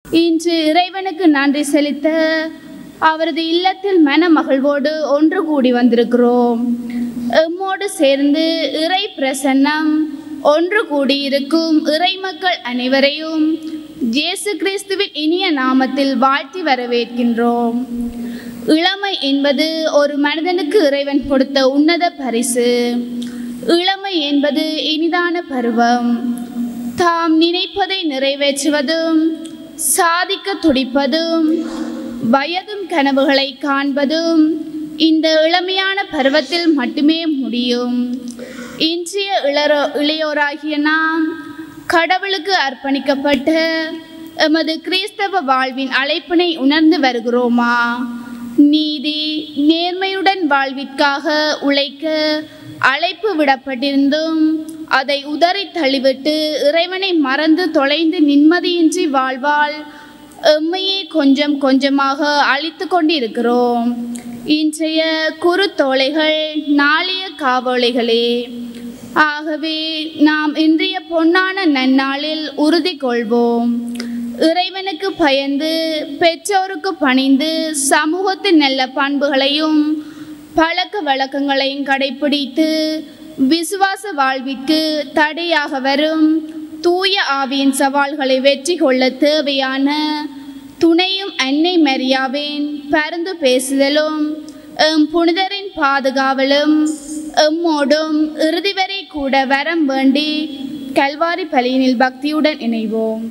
இன்று இறைவனுக்கு நன்றி செலுத்த அவரது இல்லத்தில் மனமகிழ்வோடு ஒன்று கூடி வந்திருக்கிறோம் எம்மோடு சேர்ந்து இறை பிரசன்னம் ஒன்று கூடியிருக்கும் இறை மக்கள் அனைவரையும் இயேசு கிறிஸ்துவின் இனிய நாமத்தில் வாழ்த்தி வரவேற்கின்றோம் இளமை என்பது ஒரு மனிதனுக்கு இறைவன் கொடுத்த உன்னத பரிசு இளமை என்பது இனிதான பருவம் தாம் நினைப்பதை நிறைவேற்றுவதும் சாதிக்க துடிப்பதும் வயதும் கனவுகளை காண்பதும் இந்த இளமையான பருவத்தில் மட்டுமே முடியும் இன்றைய இளரோ இளையோராகிய நாம் கடவுளுக்கு அர்ப்பணிக்கப்பட்ட எமது கிறிஸ்தவ வாழ்வின் அழைப்பினை உணர்ந்து வருகிறோமா நீதி நேர்மையுடன் வாழ்விற்காக உழைக்க அழைப்பு விடப்பட்டிருந்தும் அதை உதறி தள்ளிவிட்டு இறைவனை மறந்து தொலைந்து நிம்மதியின்றி வாழ்வால் எம்மையே கொஞ்சம் கொஞ்சமாக அழித்து கொண்டிருக்கிறோம் இன்றைய குறுத்தோலைகள் நாளைய காவலைகளே ஆகவே நாம் இன்றைய பொன்னான நன்னாளில் உறுதி கொள்வோம் இறைவனுக்கு பயந்து பெற்றோருக்கு பணிந்து சமூகத்தின் நல்ல பண்புகளையும் பழக்க வழக்கங்களையும் கடைபிடித்து விசுவாச வாழ்விற்கு தடையாக வரும் தூய ஆவியின் சவால்களை வெற்றி கொள்ள தேவையான துணையும் அன்னை மரியாவின் பருந்து பேசுதலும் எம் புனிதரின் பாதுகாவலும் எம்மோடும் இறுதி வரை கூட வரம் வேண்டி கல்வாரி பலியினில் பக்தியுடன் இணைவோம்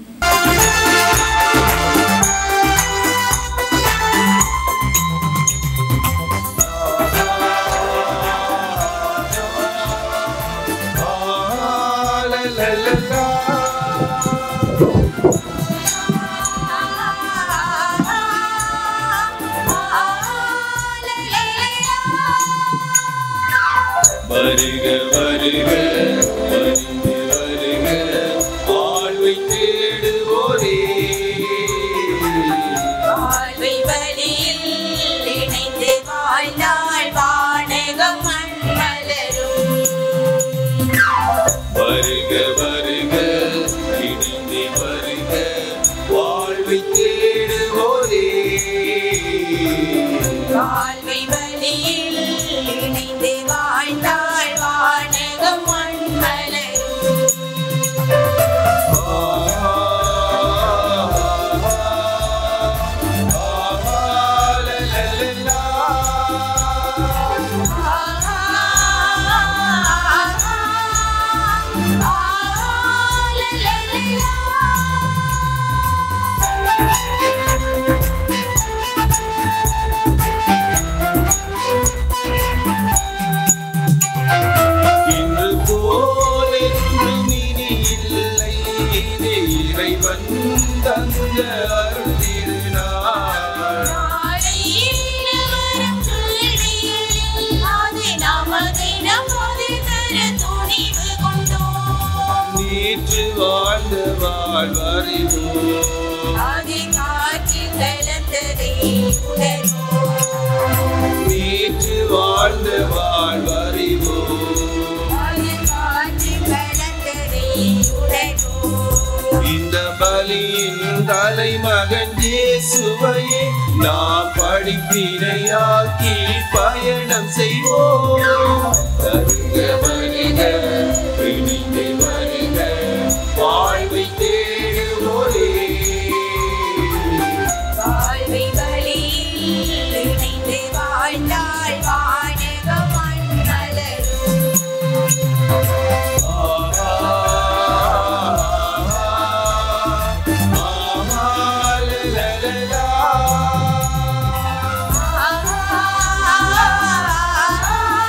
வருக வருக வருக வருக வாழ்வை தேடுவோரே வாழ்வை வழியில் இணைந்து வாழ்ந்தாள் வானகம் மண்மலரும் வருக வருக இணைந்து வருக வாழ்வை தேடுவோரே வாழ்வை வழியில் இணைந்து வாழ்ந்தாள் வானகம் மண்மலரும் இன்று போல் என்றும் இனி இல்லை இது இறைவன் தந்த அருள் திருநாள் நாளை இன்னவரும் கேள்வியில் அது நமது நமது தர துணிவு கொண்டோம் நேற்று வாழ்ந்த வாழ்வறிவோம் அது காற்று கலந்ததை உணர்வோம் நேற்று வாழ்ந்த வாழ்வறிவோம் அது காற்று கலந்ததை உணர்வோம் இந்த பலியின் தலைமகன் இயேசுவையே நாம் படிப்பினையாக்கி பயணம் செய்வோம் வருக வருக இணைந்து வருக வாழ்வை தேடுவோரே வாழ்வை வழியில் இணைந்து வாழ்ந்தாள் வானகம் மண்மலரும்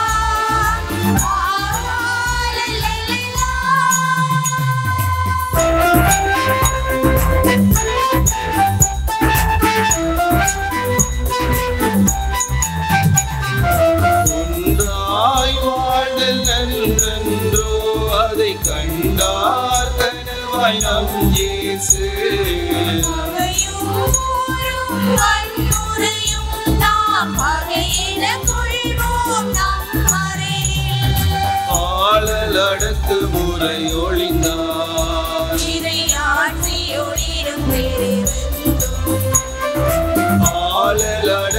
ஆ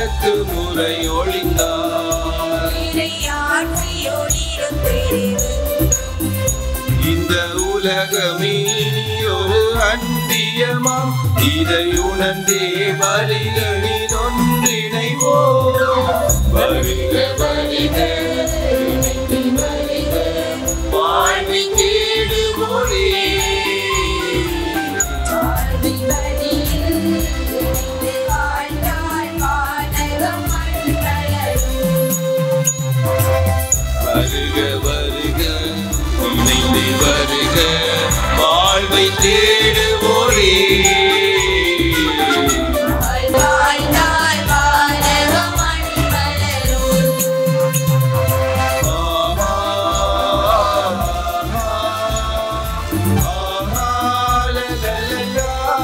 எட்டு முறை ஒளிந்தார் இறையாட்சி ஒளிரும் இந்த உலகமே இனி ஒரு அந்தியமாம் இதை உணர்ந்தே வழிகளில் ஒன்றிணைவோ வருக வருக இணைந்து வருக வாழ்வை தேடுவோரே வாழ்ந்தாள் வானகம் மண்களரும் வருக வருக இணைந்து வருக வாழ்வை தேடுவோரே வாழ்ந்தாள் வானகம் மண்களரும் ஆஹா, ஆஹா, லலலலா.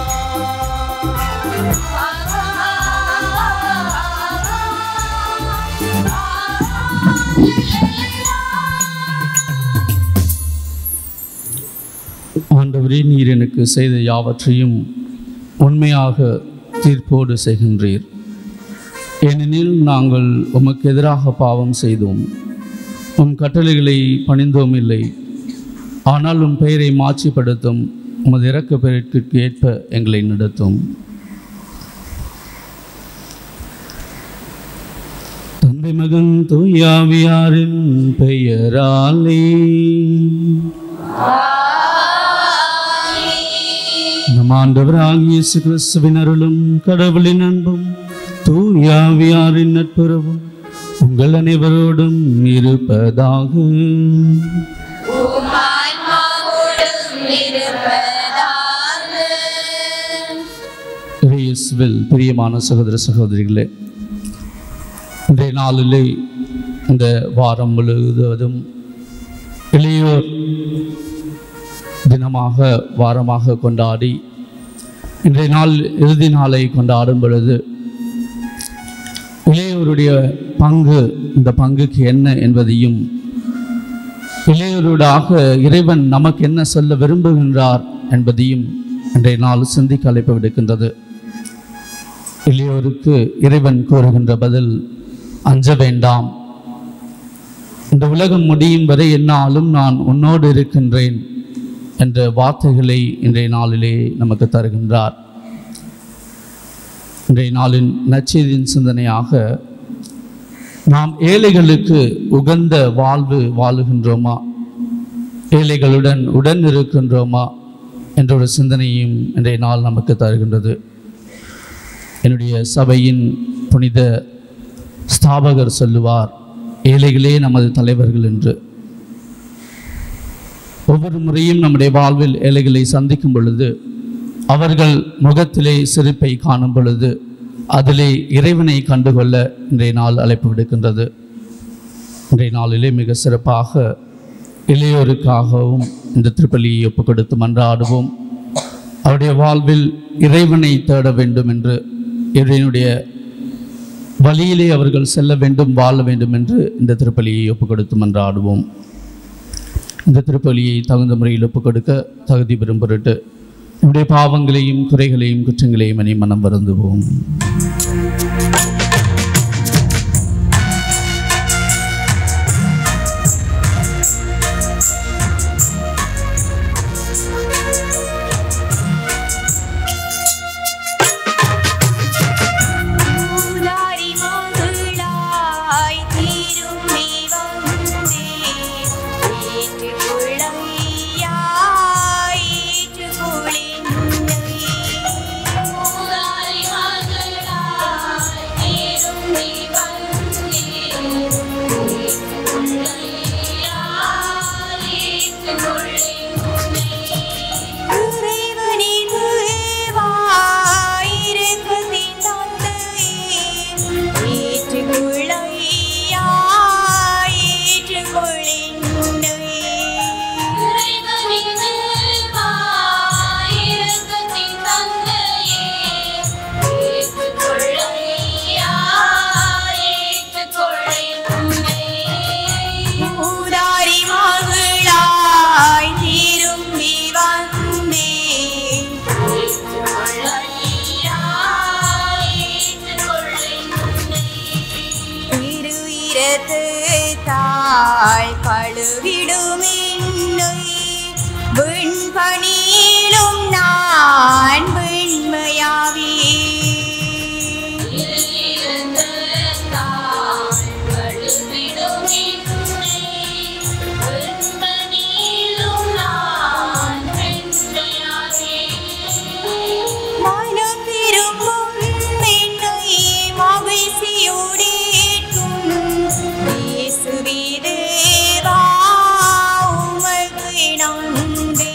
ஆண்டவரே நீர் எனக்கு செய்த யாவற்றையும் உண்மையாக தீர்ப்போடு செய்கின்றீர் ஏனெனில் நாங்கள் உமக்கு எதிராக பாவம் செய்தோம் உம் கட்டளைகளை பணிந்தோம் இல்லை ஆனால் உம் பெயரை மாட்சிப்படுத்தும் உமது இறக்க பெயருக்கு ஏற்ப எங்களை நடத்தும் தந்தை மகன் தூயாவியாரின் பெயராலே நம் ஆண்டவராகிய இயேசு கிறிஸ்துவின் அருளும் கடவுளின் அன்பும் தூயாவியாரின் நட்புறவும் உங்கள் அனைவரோடும் இருப்பதாக இயேசுவில் பிரியமான சகோதர சகோதரிகளே இன்றைய நாளிலே இந்த வாரம் முழுவதும் இளையோர் தினமாக வாரமாக கொண்டாடி இன்றைய நாள் இறுதி நாளை கொண்டாடும் பொழுது இளையோருடைய பங்கு இந்த பங்குக்கு என்ன என்பதையும் இளையோருடாக இறைவன் நமக்கு என்ன சொல்ல விரும்புகின்றார் என்பதையும் இன்றைய நாள் சிந்திக்க அழைப்பு விடுக்கின்றது இளையோருக்கு இறைவன் கூறுகின்ற பதில் அஞ்ச வேண்டாம் இந்த உலகம் முடியும் வரை என்னாலும் நான் உன்னோடு இருக்கின்றேன் என்ற வார்த்தைகளை இன்றைய நாளிலே நமக்கு தருகின்றார் இன்றைய நாளின் நச்செய்தியின் சிந்தனையாக நாம் ஏழைகளுக்கு உகந்த வாழ்வு வாழுகின்றோமா ஏழைகளுடன் உடன் இருக்கின்றோமா என்ற ஒரு சிந்தனையும் இன்றைய நாள் நமக்கு தருகின்றது என்னுடைய சபையின் புனித ஸ்தாபகர் சொல்லுவார் ஏழைகளே நமது தலைவர்கள் என்று ஒவ்வொரு முறையும் நம்முடைய வாழ்வில் ஏழைகளை சந்திக்கும் பொழுது அவர்கள் முகத்திலே சிரிப்பை காணும் பொழுது அதிலே இறைவனை கண்டுகொள்ள இன்றைய நாள் அழைப்பு விடுக்கின்றது இன்றைய நாளிலே மிக சிறப்பாக இளையோருக்காகவும் இந்த திருப்பலியை ஒப்புக் கொடுத்து மன்றாடுவோம் அவருடைய வாழ்வில் இறைவனை தேட வேண்டும் என்று இறைவனுடைய வழியிலே அவர்கள் செல்ல வேண்டும் வாழ வேண்டும் என்று இந்த திருப்பலியை ஒப்புக் கொடுத்து மன்றாடுவோம் இந்த திருப்பலியை தகுந்த முறையில் ஒப்புக் கொடுக்க தகுதி பெறும் பொருட்டு நம்முடைய பாவங்களையும் குறைகளையும் குற்றங்களையும் அணி மனம் வருந்துவோம் மூலாரி மங்களாய் திரும்பி வந்தே ஏற்றுக்கொள்ளையாய் ஏற்றுக்கொள்ளின்னை மூலாரி மங்களாய் மகளாய் கழுவிடும் என்னை விண்பணியிலும் நான் வெண்மையாவே மனம் திரும்பும் என்னை மகிழ்ச்சியோடேற்றும் இயேசுவே தேவா, உமக்கு நன்றி.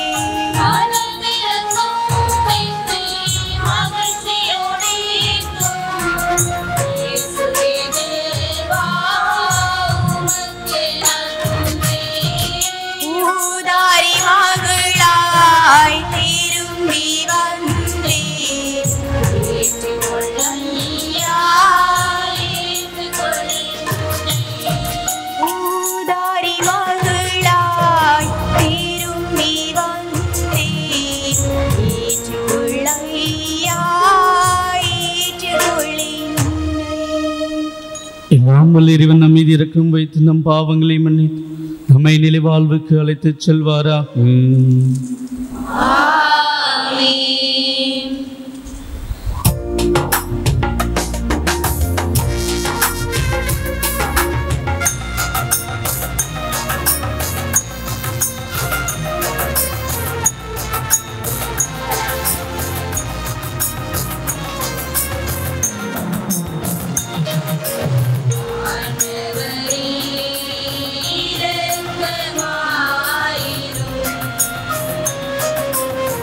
ஊதாரி மகளாய் திரும்பி வந்தே ஊதாரி மகளாய் திரும்பி வந்தே ஏற்றுக்கொள்ளையா ஏற்றுக்கொள்ளினை இல்லாமல் இறைவன் நம் மீது இறக்கம் வைத்து நம் பாவங்களை மன்னித்து நம்மை நிலை வாழ்வுக்கு அழைத்துச் செல்வாரா இரக்கமாயிரும்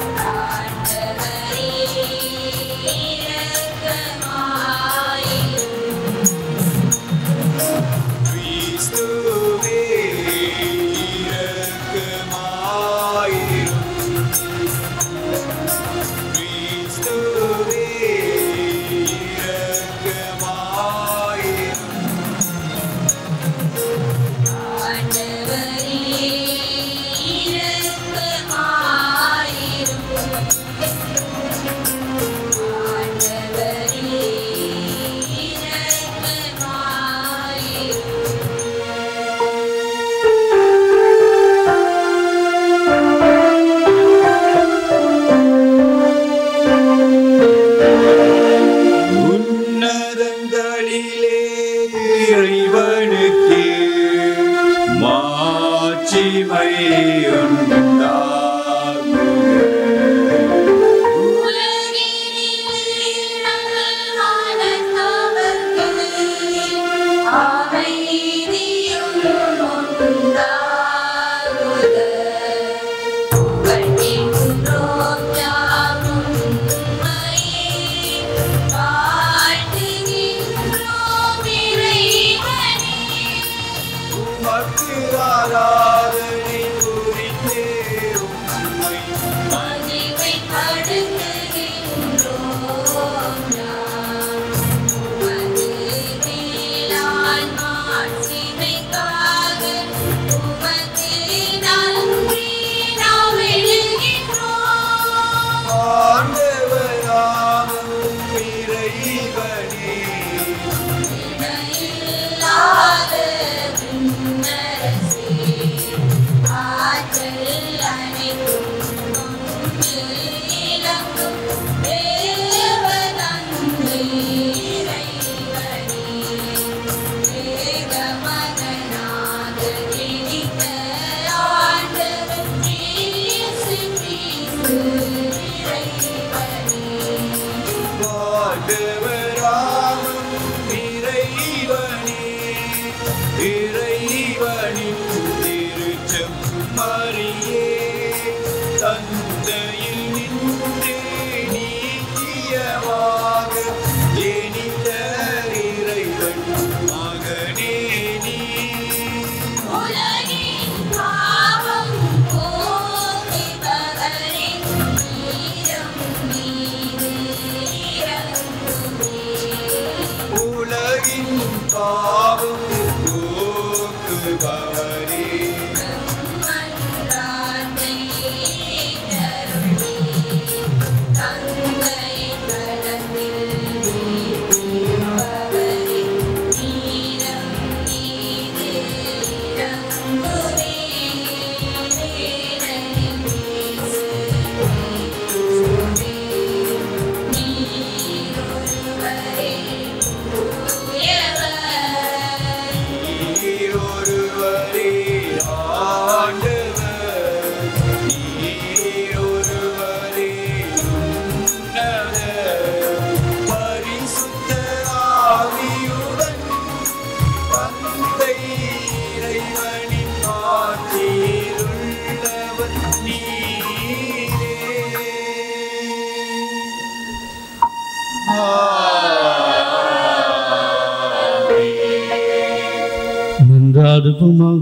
மன்றாடுவோமாக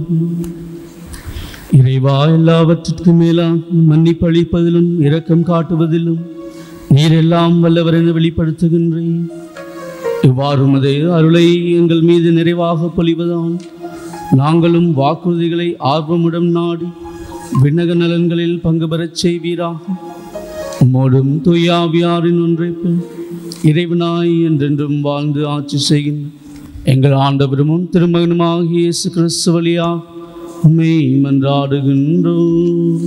இறைவா எல்லாவற்றிற்கும் மேலாக மன்னிப்பு அளிப்பதிலும் இரக்கம் காட்டுவதிலும் நீர் எல்லாம் வல்லவர் என வெளிப்படுத்துகின்றேன் இவ்வாறு உமது அருளை எங்கள் மீது நிறைவாக பொழிவதால் நாங்களும் வாக்குறுதிகளை ஆர்வமுடன் நாடி விண்ணக நலன்களில் பங்கு பெறச் செய்வீராக உம்மோடும் துயாவியாரின் ஒன்றைப்பு இறைவனாய் என்றென்றும் வாழ்ந்து ஆட்சி செய்கின்ற எங்கள் ஆண்டவரும் திருமகனுமாகிய இயேசு கிறிஸ்து வழியா உண்மை மன்றாடுகின்றோம்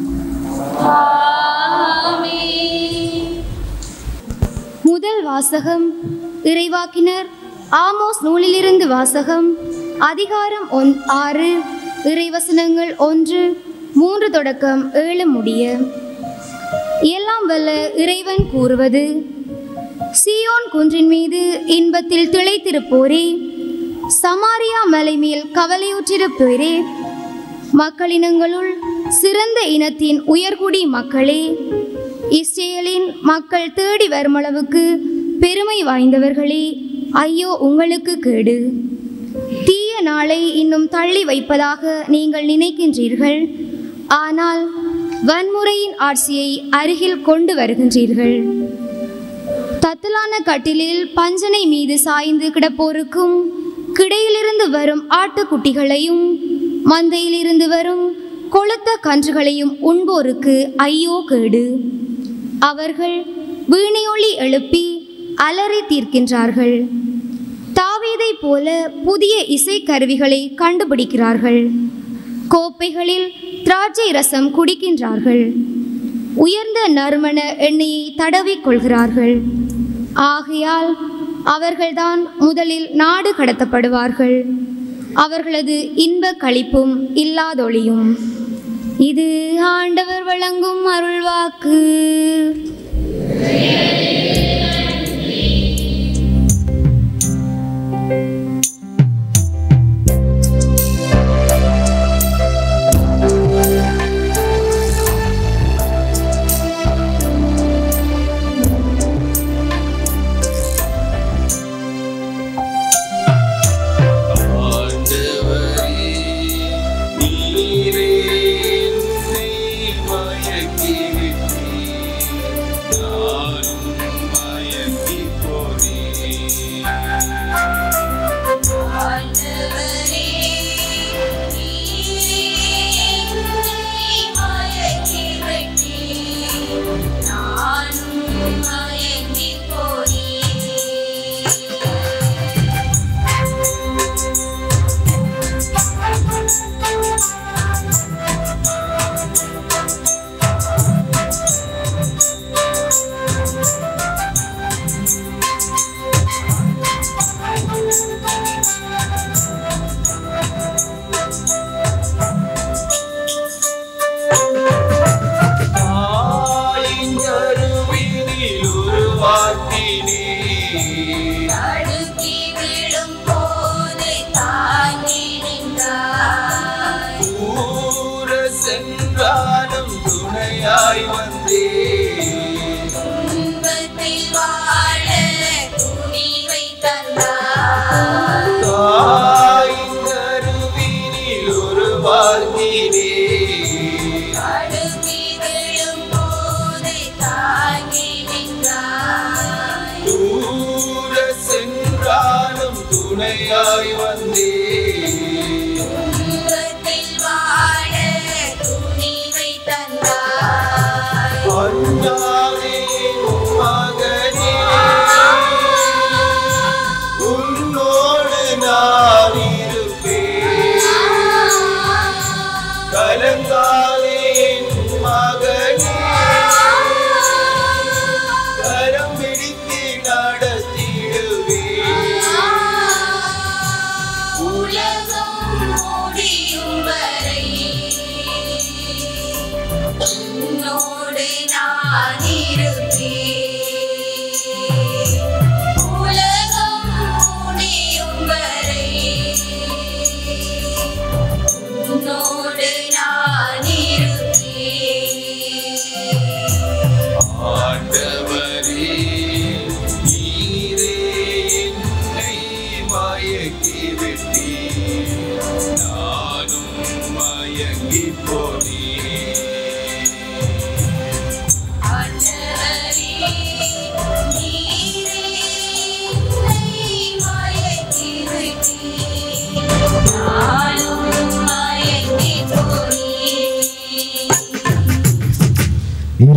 முதல் வாசகம் இறைவாக்கினர் ஆமோஸ் நூலிலிருந்து வாசகம் அதிகாரம் ஒன் ஆறு இறைவசனங்கள் ஒன்று மூன்று தொடக்கம் ஏழு முடிய எல்லாம் வல்ல இறைவன் கூறுவது சீயோன் குன்றின் மீது இன்பத்தில் திளைத்திருப்போரே சமாரியா மலை மேல் கவலையுற்றிருப்போரே மக்களினங்களுள் சிறந்த இனத்தின் உயர்குடி மக்களே இஸ்ரேலின் மக்கள் தேடி வருமளவுக்கு பெருமை வாய்ந்தவர்களே ஐயோ உங்களுக்கு கேடு தீய நாளை இன்னும் தள்ளி வைப்பதாக நீங்கள் நினைக்கின்றீர்கள் ஆனால் வன்முறையின் ஆட்சியை அருகில் கொண்டு வருகின்றீர்கள் தத்தலான கட்டிலில் பஞ்சனை மீது சாய்ந்து கிடப்போருக்கும் கிடையிலிருந்து வரும் ஆட்டுக்குட்டிகளையும் மந்தையிலிருந்து வரும் கொளுத்த கன்றுகளையும் உண்போருக்கு ஐயோ கேடு அவர்கள் வீணையொலி எழுப்பி அலறி தீர்க்கின்றார்கள் தாவீதைப் போல புதிய இசைக்கருவிகளை கண்டுபிடிக்கிறார்கள் கோப்பைகளில் திராட்சை ரசம் குடிக்கின்றார்கள் உயர்ந்த நறுமண எண்ணெயை தடவிக் கொள்கிறார்கள் ஆகையால் அவர்கள்தான் முதலில் நாடு கடத்தப்படுவார்கள் அவர்களது இன்ப களிப்பும் இல்லாதொழியும் இது ஆண்டவர் வழங்கும் அருள்வாக்கு ஆண்டவரே நீரே என்னை மயக்கி விட்டீர் நானும் மயங்கிப் போனேன் ஆண்டவரே நீரே என்னை மயக்கி விட்டீர் நானும் மயங்கிப் போனேன் தாயின் கருவினில் உருவாக்கினீர் தடுக்கி விழும் போது தாங்கி நின்றாய் ஊர சென்றாலும் துணையாய் வந்தே துன்பத்தில் வாழ துணிவை தந்தாய் தாயின் கருவினில் உருவாக்கினீர் தடுக்கி விழும் போது தாங்கி நின்றாய் தூர சென்றாலும் துணையாய் வந்தே துன்பத்தில் வாழ துணிவை தந்தாய் அண்ணாவே மகனே உன்னோடு நான் இருப்பேன் கலங்காதே என் மகனே கரம் பிடித்து நடத்திடுவேன் உலகில்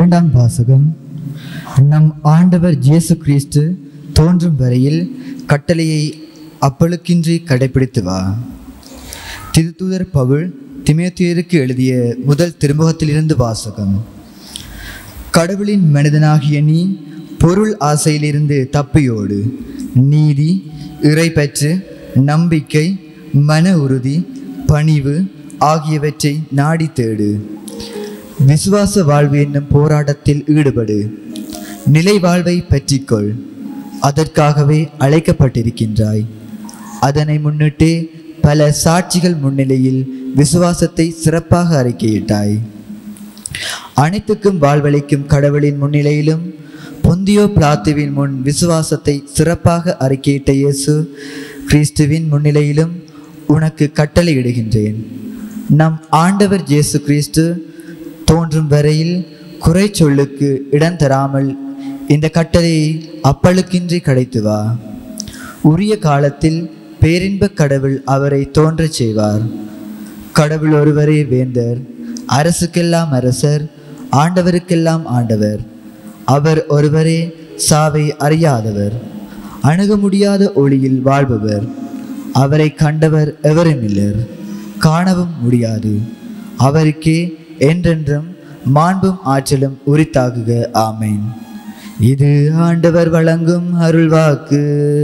இரண்டாம் வாசகம் நம் ஆண்டவர் இயேசு கிறிஸ்து தோன்றும் வரையில் கட்டளையை அப்பழுக்கின்றி கடைபிடித்து வா திருத்தூதர் பவுல் திமேத்தியருக்கு எழுதிய முதல் திருமுகத்திலிருந்து வாசகம் கடவுளின் மனிதனாகிய நீ பொருள் ஆசையிலிருந்து தப்பியோடு நீதி இறைப்பற்று நம்பிக்கை மன உறுதி பணிவு ஆகியவற்றை நாடி தேடு விசுவாச வாழ்வு என்னும் போராட்டத்தில் ஈடுபடு நிலை வாழ்வை பற்றிக்கொள் அதற்காகவே அழைக்கப்பட்டிருக்கின்றாய் அதனை முன்னிட்டே பல சாட்சிகள் முன்னிலையில் விசுவாசத்தை சிறப்பாக அறிக்கையிட்டாய் அனைத்துக்கும் வாழ்வளிக்கும் கடவுளின் முன்னிலையிலும் பொந்தியோ பிளாத்துவின் முன் விசுவாசத்தை சிறப்பாக அறிக்கையிட்ட இயேசு கிறிஸ்துவின் முன்னிலையிலும் உனக்கு கட்டளையிடுகின்றேன் நம் ஆண்டவர் இயேசு கிறிஸ்து தோன்றும் வரையில் குறை சொல்லுக்கு இடம் தராமல் இந்த கட்டளையை அப்பழுக்கின்றி கிடைத்து வா உரிய காலத்தில் பேரின்பக் கடவுள் அவரை தோன்றச் செய்வார் கடவுள் ஒருவரே வேந்தர் அரசுக்கெல்லாம் அரசர் ஆண்டவருக்கெல்லாம் ஆண்டவர் அவர் ஒருவரே சாவை அறியாதவர் அணுக முடியாத ஒளியில் வாழ்பவர் அவரை கண்டவர் எவருமில்லர் காணவும் முடியாது அவருக்கே என்றென்றும் மாண்பும் ஆற்றலும் உரித்தாகுக ஆமேன் இது ஆண்டவர் வழங்கும் அருள்வாக்கு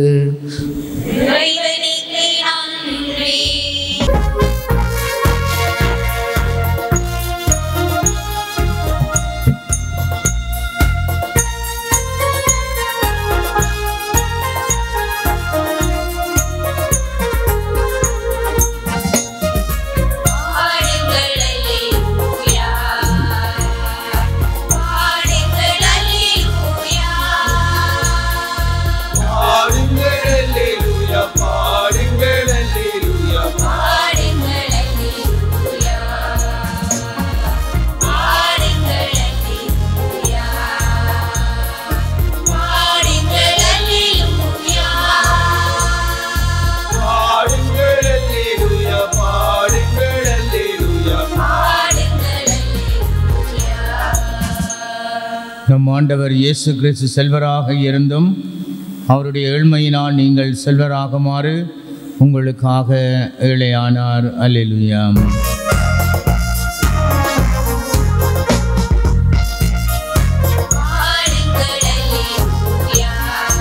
இறைவனுக்கு நன்றி பாடுங்கள் அல்லேலூயா பாடுங்கள் அல்லேலூயா பாடுங்கள் அல்லேலூயா பாடுங்கள் அல்லேலூயா பாடுங்கள் அல்லேலூயா பாடுங்கள் அல்லேலூயா பாடுங்கள் அல்லேலூயா பாடுங்கள் அல்லேலூயா பாடுங்கள் அல்லேலூயா பாடுங்கள் அல்லேலூயா நம் ஆண்டவர் இயேசு கிறிஸ்து செல்வராக இருந்தும் அவருடைய ஏழ்மையினால் நீங்கள் செல்வராகுமாறு உங்களுக்காக ஏழையானார் அல்லேலூயாம் பாடுங்கள் அல்லேலூயா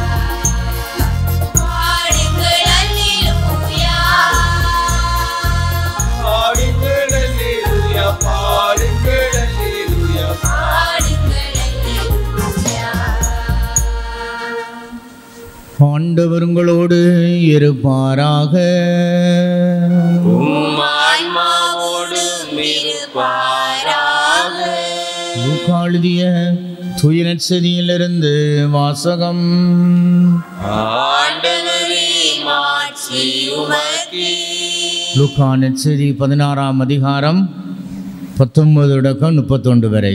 பாடுங்கள் அல்லேலூயா பாடுங்கள் அல்லேலூயா பாடுங்கள் அல்லேலூயா பாடுங்கள் அல்லேலூயா ஆண்டவர் உங்களோடு இருப்பாராக ஆன்மாவோடும் இருப்பாராக லூக்காளுதிய துயரச்சதியிலிருந்து வாசகம் ஆண்டவரே மாட்சி உமக்கே லூக்கா நெச்சதி பதினாறாம் அதிகாரம் பத்தொன்பது தொடக்கம் முப்பத்தொன்று வரை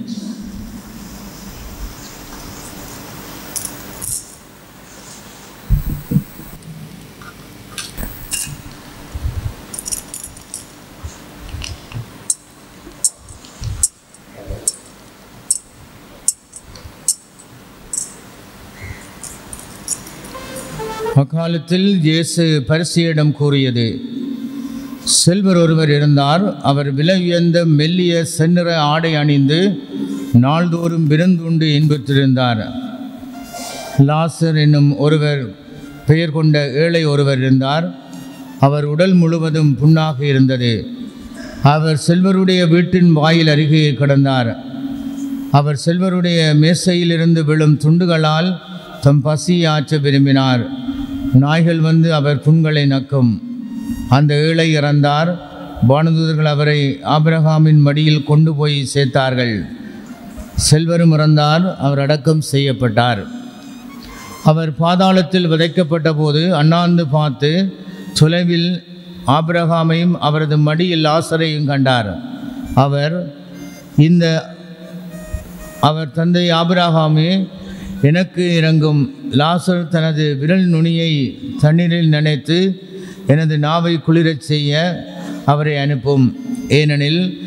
அக்காலத்தில் இயேசு பரிசையிடம் கூறியது செல்வர் ஒருவர் இருந்தார் அவர் விலை உயர்ந்த மெல்லிய செந்நிற ஆடை அணிந்து நாள்தோறும் விருந்துண்டு இன்புற்றிருந்தார் லாசர் என்னும் ஒருவர் பெயர் கொண்ட ஏழை ஒருவர் இருந்தார் அவர் உடல் முழுவதும் புண்ணாக இருந்தது அவர் செல்வருடைய வீட்டின் வாயில் அருகே கிடந்தார் அவர் செல்வருடைய மேசையிலிருந்து விழும் துண்டுகளால் தம் பசி ஆற்ற விரும்பினார் நாய்கள் வந்து அவர் புண்களை நக்கும் அந்த ஏழை இறந்தார் வானதூதர்கள் அவரை ஆபிரகாமின் மடியில் கொண்டு போய் சேர்த்தார்கள் செல்வரும் இறந்தார் அவர் அடக்கம் செய்யப்பட்டார் அவர் பாதாளத்தில் விதைக்கப்பட்ட போது அண்ணாந்து பார்த்து தொலைவில் ஆபிரகாமையும் அவரது மடியில் லாசரையும் கண்டார் அவர் இந்த அவர் தந்தை ஆபிரகாமே எனக்கு இறங்கும் லாசர் தனது விரல் நுனியை தண்ணீரில் நனைத்து எனது நாவை குளிரச் செய்ய அவரை அனுப்பும் ஏனெனில்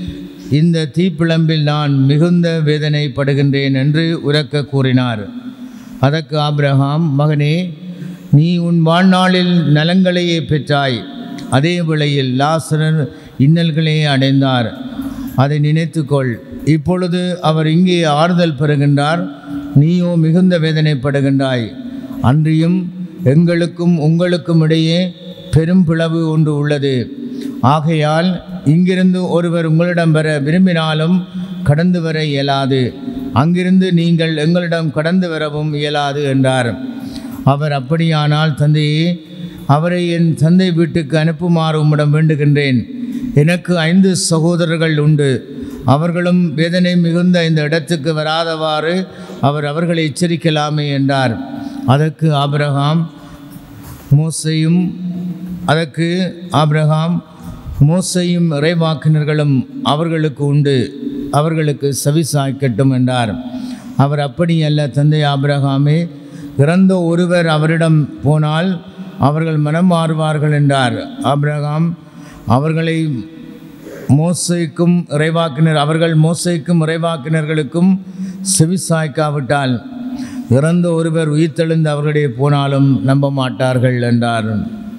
இந்த தீப்பிழம்பில் நான் மிகுந்த வேதனைப்படுகின்றேன் என்று உரக்க கூறினார் அதற்கு ஆபிரகாம் மகனே நீ உன் வாழ்நாளில் நலங்களையே பெற்றாய் அதே வேளையில் லாசரர் இன்னல்களே அடைந்தார் அதை நினைத்துக்கொள் இப்பொழுது அவர் இங்கே ஆறுதல் பெறுகின்றார் நீயோ மிகுந்த வேதனைப்படுகின்றாய் அன்றியும் எங்களுக்கும் உங்களுக்கும் இடையே பெரும் பிளவு ஒன்று உள்ளது ஆகையால் இங்கிருந்து ஒருவர் உங்களிடம் வர விரும்பினாலும் கடந்து வர இயலாது அங்கிருந்து நீங்கள் எங்களிடம் கடந்து வரவும் இயலாது என்றார் அவர் அப்படியானால் தந்தையே அவரை என் தந்தை வீட்டுக்கு அனுப்புமாறு உம்மிடம் வேண்டுகின்றேன் எனக்கு ஐந்து சகோதரர்கள் உண்டு அவர்களும் வேதனை மிகுந்த இந்த இடத்துக்கு வராதவாறு அவர் அவர்களை எச்சரிக்கலாமே என்றார் அதற்கு ஆபிரகாம் மோசையும் அதற்கு ஆபிரகாம் மோசையும் இறைவாக்கினர்களும் அவர்களுக்கு உண்டு அவர்களுக்கு செவி சாய்க்கட்டும் என்றார் அவர் அப்படி அல்ல தந்தை ஆபிரகாமே இறந்த ஒருவர் அவரிடம் போனால் அவர்கள் மனம் மாறுவார்கள் என்றார் ஆபிரகாம் அவர்களை மோசைக்கும் இறைவாக்கினர் அவர்கள் மோசைக்கும் இறைவாக்கினர்களுக்கும் செவிசாய்க்காவிட்டால் இறந்த ஒருவர் உயிர்த்தெழுந்து அவர்களுடைய போனாலும் நம்ப மாட்டார்கள் என்றார்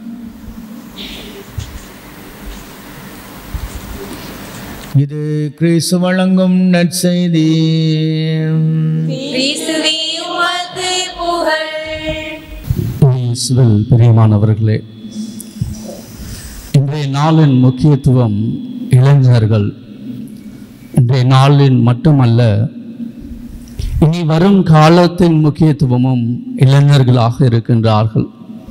இது கிறிஸ்து வழங்கும் நற்செய்தி கிறிஸ்துவே உமக்கு புகழ் இயேசுவில் பிரியமானவர்களே இன்றைய நாளின் முக்கியத்துவம் இளைஞர்கள் இன்றைய நாளின் மட்டுமல்ல இனி வரும் காலத்தின் முக்கியத்துவமும் இளைஞர்களாக இருக்கின்றார்கள்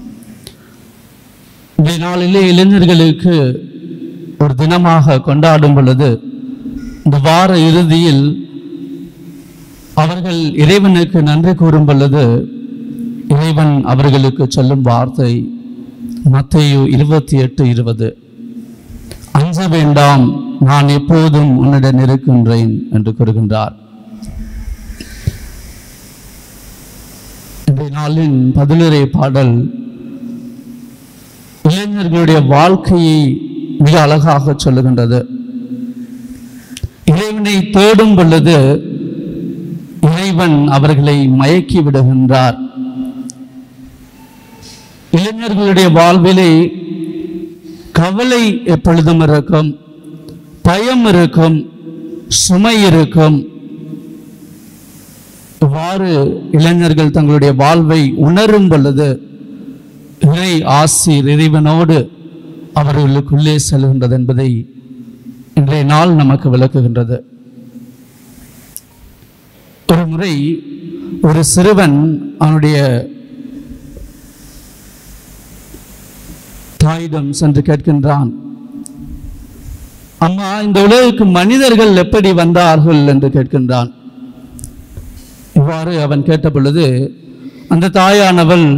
இன்றைய நாளிலே இளைஞர்களுக்கு ஒரு தினமாக கொண்டாடும் பொழுது இந்த வார இறுதியில் அவர்கள் இறைவனுக்கு நன்றி கூறும் பொழுது இறைவன் அவர்களுக்கு சொல்லும் வார்த்தை மத்தேயு இருபத்தி எட்டு இருபது அஞ்ச வேண்டாம் நான் எப்போதும் உன்னிடம் இருக்கின்றேன் என்று கூறுகின்றார் இன்றைய நாளின் பதிலுரை பாடல் இளைஞர்களுடைய வாழ்க்கையை மிக அழகாக சொல்லுகின்றது இறைவனை தேடும் பொழுது இறைவன் அவர்களை மயக்கி விடுகின்றார் இளைஞர்களுடைய வாழ்விலே கவலை எப்பொழுதும் இருக்கும் பயம் இருக்கும் சுமை இருக்கும் இவ்வாறு இளைஞர்கள் தங்களுடைய வாழ்வை உணரும் பொழுது இறை ஆசிர் இறைவனோடு அவர்களுக்குள்ளே செல்கின்றது என்பதை இன்றைய நாள் நமக்கு விளக்குகின்றது ஒரு முறை ஒரு சிறுவன் அவனுடைய தாயிடம் சென்று கேட்கின்றான் அம்மா இந்த உலகுக்கு மனிதர்கள் எப்படி வந்தார்கள் என்று கேட்கின்றான் இவ்வாறு அவன் கேட்ட பொழுது அந்த தாயானவள்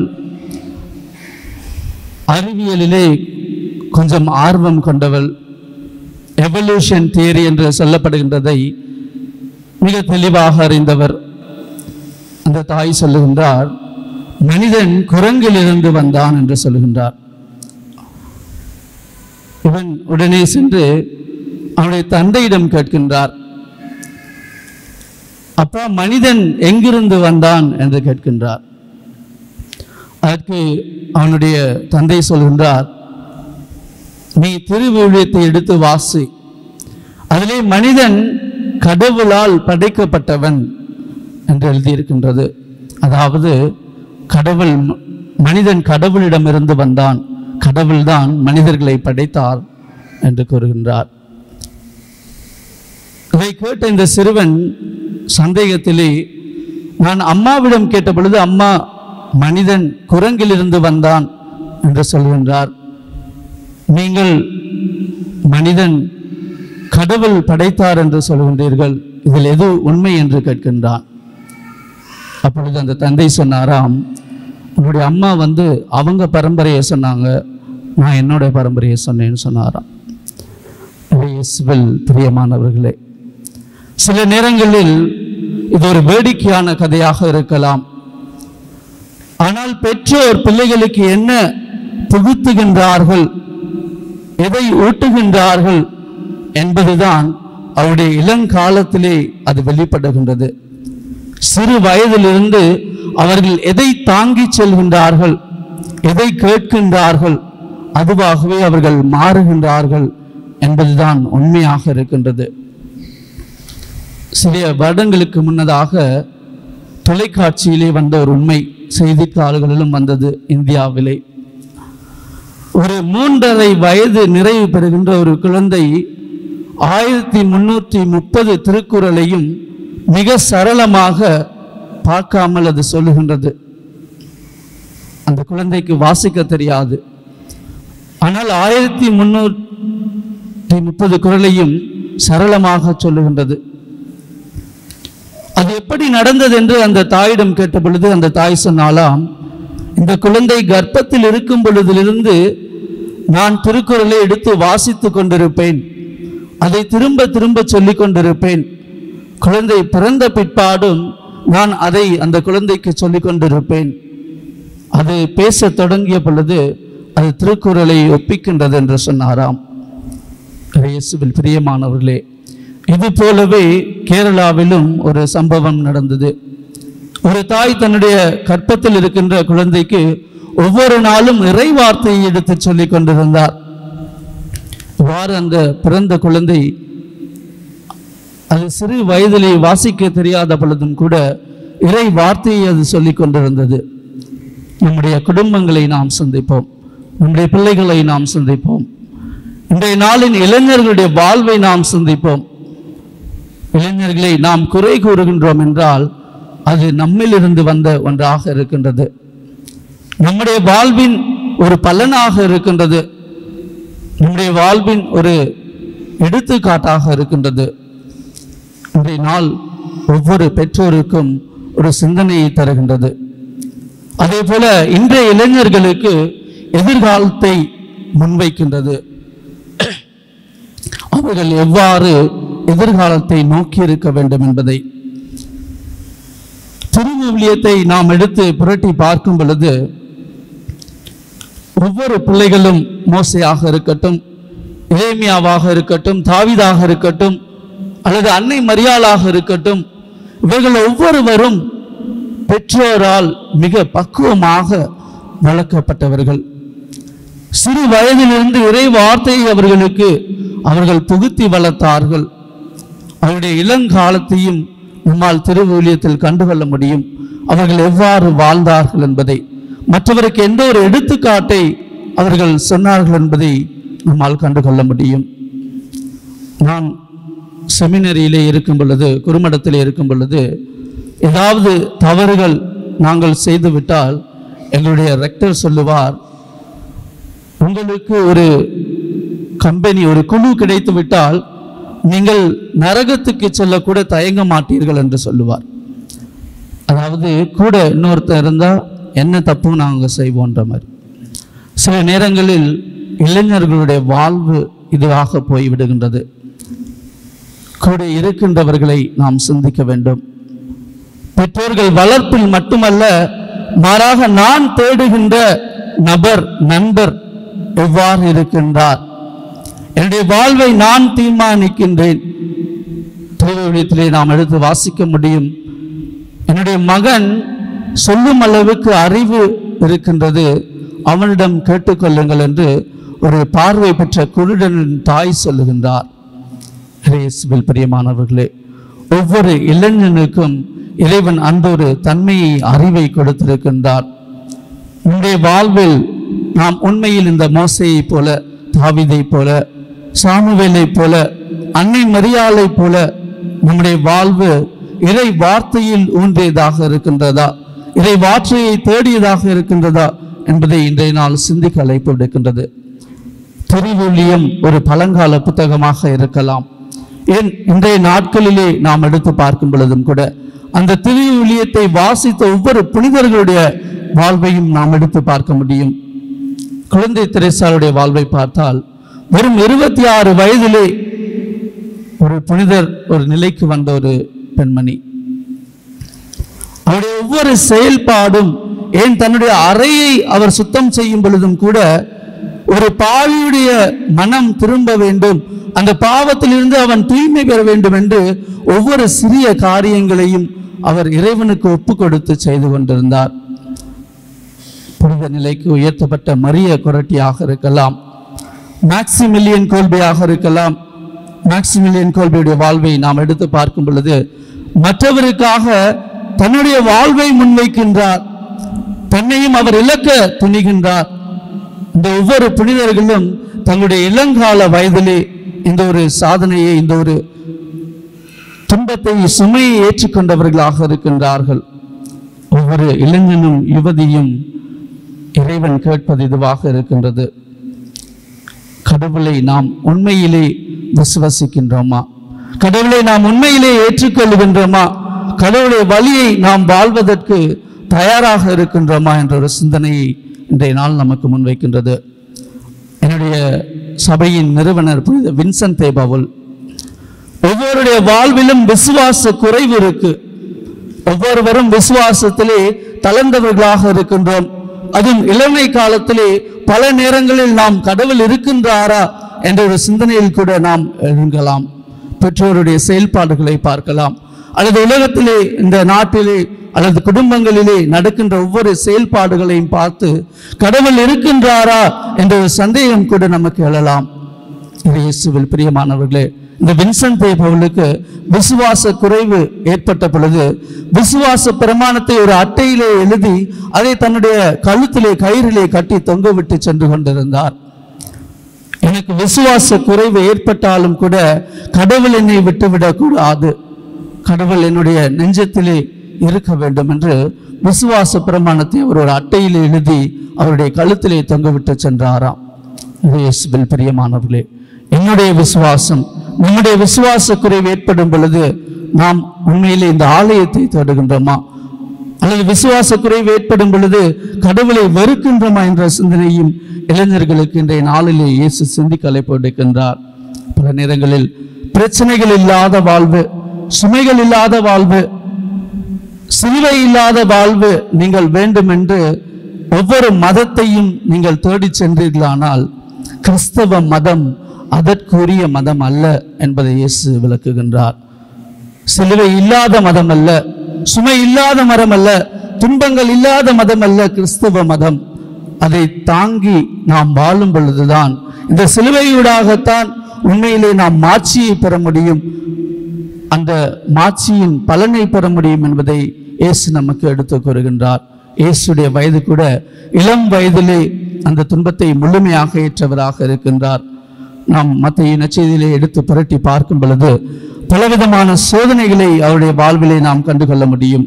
அறிவியலிலே கொஞ்சம் ஆர்வம் கொண்டவள் எவல்யூஷன் தியரி என்று சொல்லப்படுகின்றதை மிக தெளிவாக அறிந்தவர் அந்த தாய் சொல்லுகின்றார் மனிதன் குரங்கிலிருந்து வந்தான் என்று சொல்லுகின்றார் இவன் உடனே சென்று அவனுடைய தந்தையிடம் கேட்கின்றார் அப்பா மனிதன் எங்கிருந்து வந்தான் என்று கேட்கின்றார் அதற்கு அவனுடைய தந்தை சொல்கின்றார் நீ திருவிழியத்தை எடுத்து வாசி அதிலே மனிதன் கடவுளால் படைக்கப்பட்டவன் என்று எழுதியிருக்கின்றது அதாவது கடவுள் மனிதன் கடவுளிடமிருந்து வந்தான் கடவுள்தான் மனிதர்களை படைத்தார் என்று கூறுகின்றார் இதை கேட்ட இந்த சிறுவன் சந்தேகத்திலே நான் அம்மாவிடம் கேட்ட பொழுது அம்மா மனிதன் குரங்கிலிருந்து வந்தான் என்று சொல்கின்றார் நீங்கள் மனிதன் கடவுள் படைத்தார் என்று சொல்கின்றீர்கள் இதில் எது உண்மை என்று கேட்கின்றான் அப்பொழுது அந்த தந்தை சொன்னாராம் உன்னுடைய அம்மா வந்து அவங்க பரம்பரையை சொன்னாங்க நான் என்னோட பரம்பரையை சொன்னேன்னு சொன்னாராம் இயேசுவில் பிரியமானவர்களே சில நேரங்களில் இது ஒரு வேடிக்கையான கதையாக இருக்கலாம் ஆனால் பெற்றோர் பிள்ளைகளுக்கு என்ன புகுத்துகின்றார்கள் எதை ஊட்டுகின்றார்கள் என்பதுதான் அவருடைய இளங்காலத்திலே அது வெளிப்படுகின்றது சிறு வயதிலிருந்து அவர்கள் எதை தாங்கி செல்கின்றார்கள் எதை கேட்கின்றார்கள் அதுவாகவே அவர்கள் மாறுகின்றார்கள் என்பதுதான் உண்மையாக இருக்கின்றது சில வருடங்களுக்கு முன்னதாக தொலைக்காட்சியிலே வந்த ஒரு உண்மை செய்தித்தாள்களிலும் வந்தது இந்தியாவிலே ஒரு மூன்றரை வயது நிறைவு பெறுகின்ற ஒரு குழந்தை ஆயிரத்தி முன்னூற்றி முப்பது திருக்குறளையும் மிக சரளமாக பார்க்காமல் அது சொல்லுகின்றது அந்த குழந்தைக்கு வாசிக்க தெரியாது ஆனால் ஆயிரத்தி முன்னூற்றி முப்பது குறளையும் சரளமாக சொல்லுகின்றது அது எப்படி நடந்தது என்று அந்த தாயிடம் கேட்ட பொழுது அந்த தாய் சொன்னாலாம் இந்த குழந்தை கர்ப்பத்தில் இருக்கும் பொழுதிலிருந்து நான் திருக்குறளை எடுத்து வாசித்துக் கொண்டிருப்பேன் அதை திரும்ப திரும்ப சொல்லிக் கொண்டிருப்பேன் குழந்தை பிறந்த பிற்பாடும் நான் அதை அந்த குழந்தைக்கு சொல்லிக் கொண்டிருப்பேன் அது பேசத் தொடங்கிய பொழுது அது திருக்குறளை ஒப்பிக்கின்றது என்று சொன்னாராம் இயேசுவில் பிரியமானவர்களே இது போலவே கேரளாவிலும் ஒரு சம்பவம் நடந்தது ஒரு தாய் தன்னுடைய கற்பத்தில் இருக்கின்ற குழந்தைக்கு ஒவ்வொரு நாளும் இறை வார்த்தையை எடுத்து சொல்லிக் கொண்டிருந்தார் இவ்வாறு அந்த பிறந்த குழந்தை அது சிறு வயதிலே வாசிக்க தெரியாத பொழுதும் கூட இறை வார்த்தையை அது சொல்லிக் கொண்டிருந்தது நம்முடைய குடும்பங்களை நாம் சந்திப்போம் நம்முடைய பிள்ளைகளை நாம் சந்திப்போம் இன்றைய நாளின் இளைஞர்களுடைய வாழ்வை நாம் சிந்திப்போம் இளைஞர்களை நாம் குறை கூறுகின்றோம் என்றால் அது நம்மிலிருந்து வந்த ஒன்றாக இருக்கின்றது நம்முடைய வாழ்வின் ஒரு பலனாக இருக்கின்றது நம்முடைய வாழ்வின் ஒரு எடுத்துக்காட்டாக இருக்கின்றது இன்றைய நாள் ஒவ்வொரு பெற்றோருக்கும் ஒரு சிந்தனையை தருகின்றது அதே போல இன்றைய இளைஞர்களுக்கு எதிர்காலத்தை முன்வைக்கின்றது அவர்கள் எவ்வாறு எதிர்காலத்தை நோக்கி இருக்க வேண்டும் என்பதை திருவிவிலியத்தை நாம் எடுத்து புரட்டி பார்க்கும் பொழுது ஒவ்வொரு பிள்ளைகளும் மோசையாக இருக்கட்டும் இறைமியாவாக இருக்கட்டும் தாவிதாக இருக்கட்டும் அல்லது அன்னை மரியாளாக இருக்கட்டும் இவர்கள் ஒவ்வொருவரும் பெற்றோரால் மிக பக்குவமாக வளர்க்கப்பட்டவர்கள் சிறு வயதிலிருந்து இறை வார்த்தையை அவர்களுக்கு அவர்கள் புகுத்தி வளர்த்தார்கள் அவருடைய இளங்காலத்தையும் நம்மால் திருவூலியத்தில் கண்டுகொள்ள முடியும் அவர்கள் எவ்வாறு வாழ்ந்தார்கள் என்பதை மற்றவருக்கு எந்த ஒரு எடுத்துக்காட்டை அவர்கள் சொன்னார்கள் என்பதை நம்மால் கண்டுகொள்ள முடியும் நான் செமினரியிலே இருக்கும் பொழுது குறுமடத்திலே இருக்கும் பொழுது ஏதாவது தவறுகள் நாங்கள் செய்துவிட்டால் எங்களுடைய ரெக்டர் சொல்லுவார் உங்களுக்கு ஒரு கம்பெனி ஒரு குழு கிடைத்து விட்டால் நீங்கள் நரகத்துக்கு செல்லக்கூட தயங்க மாட்டீர்கள் என்று சொல்லுவார் அதாவது கூட இன்னொருத்தர் இருந்தால் என்ன தப்பும் நாங்கள் செய்வோன்ற மாதிரி சில நேரங்களில் இளைஞர்களுடைய வாழ்வு இதுவாக போய்விடுகின்றது கூட இருக்கின்றவர்களை நாம் சிந்திக்க வேண்டும் பெற்றோர்கள் வளர்ப்பில் மட்டுமல்ல மாறாக நான் தேடுகின்ற நபர் நண்பர் எவ்வாறு இருக்கின்றார் என்னுடைய வாழ்வை நான் தீர்மானிக்கின்றேன் திருவிழியத்திலே நாம் எடுத்து வாசிக்க முடியும் என்னுடைய மகன் சொல்லும் அளவுக்கு அறிவு இருக்கின்றது அவனிடம் கேட்டுக்கொள்ளுங்கள் என்று ஒரு பார்வை பெற்ற குருடனின் தாய் சொல்லுகின்றார் இயேசுவில் பிரியமானவர்களே ஒவ்வொரு இளைஞனுக்கும் இறைவன் அந்த ஒரு தன்மையை அறிவை கொடுத்திருக்கின்றார் நம்முடைய வாழ்வில் நாம் உண்மையில் இந்த மோசையைப் போல தாவிதைப் போல சாமுவேலைப் போல அன்னை மரியாளைப் போல நம்முடைய வாழ்வு இறை வார்த்தையில் ஊன்றியதாக இருக்கின்றதா இறை வார்த்தையை தேடியதாக இருக்கின்றதா என்பதை இன்றைய நாள் சிந்திக்க அழைப்பு விடுக்கின்றது திருவூழியம் ஒரு பழங்கால புத்தகமாக இருக்கலாம் ஏன் இன்றைய நாட்களிலே நாம் எடுத்து பார்க்கும் பொழுதும் கூட அந்த திருவூழியத்தை வாசித்த ஒவ்வொரு புனிதர்களுடைய வாழ்வையும் நாம் எடுத்து பார்க்க முடியும் குழந்தை திரைசாலுடைய வாழ்வை பார்த்தால் வெறும் இருபத்தி ஆறு வயதிலே ஒரு புனிதர் ஒரு நிலைக்கு வந்த ஒரு பெண்மணி அவருடைய ஒவ்வொரு செயல்பாடும் ஏன் தன்னுடைய அறையை அவர் சுத்தம் செய்யும் பொழுதும் கூட ஒரு பாவியுடைய மனம் திரும்ப வேண்டும் அந்த பாவத்திலிருந்து அவன் தூய்மை பெற வேண்டும் என்று ஒவ்வொரு சிறிய காரியங்களையும் அவர் இறைவனுக்கு ஒப்பு கொடுத்து செய்து கொண்டிருந்தார் புனித நிலைக்கு உயர்த்தப்பட்ட மரிய கொரட்டியாக இருக்கலாம் மேக்சிமில்லியன் கோல்பையாக இருக்கலாம் மேக்சிமில்லியன் கோல்பையுடைய வாழ்வை நாம் எடுத்து பார்க்கும் பொழுது மற்றவருக்காக தன்னுடைய வாழ்வை முன்வைக்கின்றார் தன்னையும் அவர் இழக்க துணிகின்றார் இந்த ஒவ்வொரு புனிதர்களும் தங்களுடைய இளங்கால வயதிலே இந்த ஒரு சாதனையை இந்த ஒரு துன்பத்தை சுமையை ஏற்றுக்கொண்டவர்களாக இருக்கின்றார்கள் ஒவ்வொரு இளைஞனும் யுவதியும் இறைவன் கேட்பது இதுவாக இருக்கின்றது கடவுளை நாம் உண்மையிலே விசுவசிக்கின்றோமா கடவுளை நாம் உண்மையிலே ஏற்றுக்கொள்கின்றோமா கடவுளுடைய வழியை நாம் வாழ்வதற்கு தயாராக இருக்கின்றோமா என்ற ஒரு சிந்தனையை இன்றைய நாள் நமக்கு முன்வைக்கின்றது என்னுடைய சபையின் நிறுவனர் புனித வின்சென்ட் தேபாவுல் ஒவ்வொருடைய வாழ்விலும் விசுவாச குறைவு இருக்கு ஒவ்வொருவரும் விசுவாசத்திலே தளர்ந்தவர்களாக இருக்கின்றோம் அதுவும் இளமை காலத்திலே பல நேரங்களில் நாம் கடவுள் இருக்கின்றாரா என்ற ஒரு சிந்தனையில் கூட நாம் எழுங்கலாம் பெற்றோருடைய செயல்பாடுகளை பார்க்கலாம் அல்லது உலகத்திலே இந்த நாட்டிலே அல்லது குடும்பங்களிலே நடக்கின்ற ஒவ்வொரு செயல்பாடுகளையும் பார்த்து கடவுள் இருக்கின்றாரா என்ற ஒரு சந்தேகம் கூட நமக்கு எழலாம் இது இயேசுவில் பிரியமானவர்களே இந்த வின்சென்ட் பவுலுக்கு விசுவாச குறைவு ஏற்பட்ட பொழுது விசுவாச பிரமாணத்தை ஒரு அட்டையிலே எழுதி அதை தன்னுடைய கழுத்திலே கயிறிலே கட்டி தொங்க விட்டு சென்று கொண்டிருந்தார் எனக்கு விசுவாச குறைவு ஏற்பட்டாலும் கூட கடவுள் என்னை விட்டுவிடக் கூடாது கடவுள் என்னுடைய நெஞ்சத்திலே இருக்க வேண்டும் என்று விசுவாச பிரமாணத்தை அவர் ஒரு அட்டையில் எழுதி அவருடைய கழுத்திலே தொங்கவிட்டு சென்றாராம் இது இயேசுவில் பிரியமானவர்களே என்னுடைய விசுவாசம் நம்முடைய விசுவாச குறைவு ஏற்படும் பொழுது நாம் உண்மையிலே இந்த ஆலயத்தை தேடுகின்றோமா அல்லது விசுவாச குறைவு ஏற்படும் பொழுது கடவுளை வெறுக்கின்றோமா என்ற சிந்தனையும் இளைஞர்களுக்கு இன்றைய நாளிலே இயேசு சிந்திக்க அழைப்பிருக்கின்றார் பல நேரங்களில் பிரச்சனைகள் இல்லாத வாழ்வு சுமைகள் இல்லாத வாழ்வு சிலுவை இல்லாத வாழ்வு நீங்கள் வேண்டும் என்று ஒவ்வொரு மதத்தையும் நீங்கள் தேடிச் சென்றீர்களானால் கிறிஸ்தவ மதம் அதற்குரிய மதம் அல்ல என்பதை இயேசு விளக்குகின்றார் சிலுவை இல்லாத மதம் அல்ல சுமை இல்லாத மரம் அல்ல துன்பங்கள் இல்லாத மதம் அல்ல கிறிஸ்தவ மதம் அதை தாங்கி நாம் வாழும் பொழுதுதான் இந்த சிலுவையூடாகத்தான் உண்மையிலே நாம் மாட்சியை பெற முடியும் அந்த மாட்சியின் பலனை பெற முடியும் என்பதை இயேசு நமக்கு எடுத்துக் கூறுகின்றார் இயேசுடைய வயது கூட இளம் வயதிலே அந்த துன்பத்தை முழுமையாக ஏற்றவராக இருக்கின்றார் நாம் மத்திய நச்செய்தியிலே எடுத்து புரட்டி பார்க்கும் பொழுது பலவிதமான சோதனைகளை அவருடைய வாழ்விலே நாம் கண்டுகொள்ள முடியும்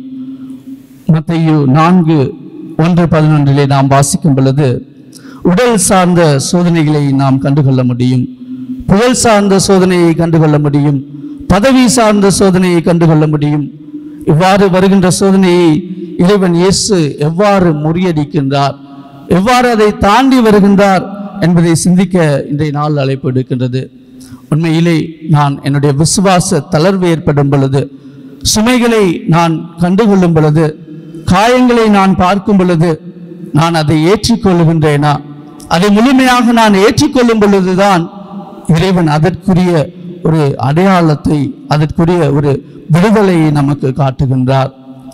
மத்தையு நான்கு ஒன்று பதினொன்றிலே நாம் வாசிக்கும் பொழுது உடல் சார்ந்த சோதனைகளை நாம் கண்டுகொள்ள முடியும் புகழ் சார்ந்த சோதனையை கண்டுகொள்ள முடியும் பதவி சார்ந்த சோதனையை கண்டுகொள்ள முடியும் இவ்வாறு வருகின்ற சோதனையை இறைவன் இயேசு எவ்வாறு முறியடிக்கின்றார் எவ்வாறு அதை தாண்டி வருகின்றார் என்பதை சிந்திக்க இன்றைய நாள் அழைப்பு எடுக்கின்றது உண்மையிலே நான் என்னுடைய விசுவாச தளர்வு ஏற்படும் பொழுது சுமைகளை நான் கண்டுகொள்ளும் பொழுது காயங்களை நான் பார்க்கும் பொழுது நான் அதை ஏற்றுக்கொள்ளுகின்றேனா அதை முழுமையாக நான் ஏற்றுக்கொள்ளும் பொழுதுதான் இறைவன் அதற்குரிய ஒரு அடையாளத்தை அதற்குரிய ஒரு விடுதலையை நமக்கு காட்டுகின்றார்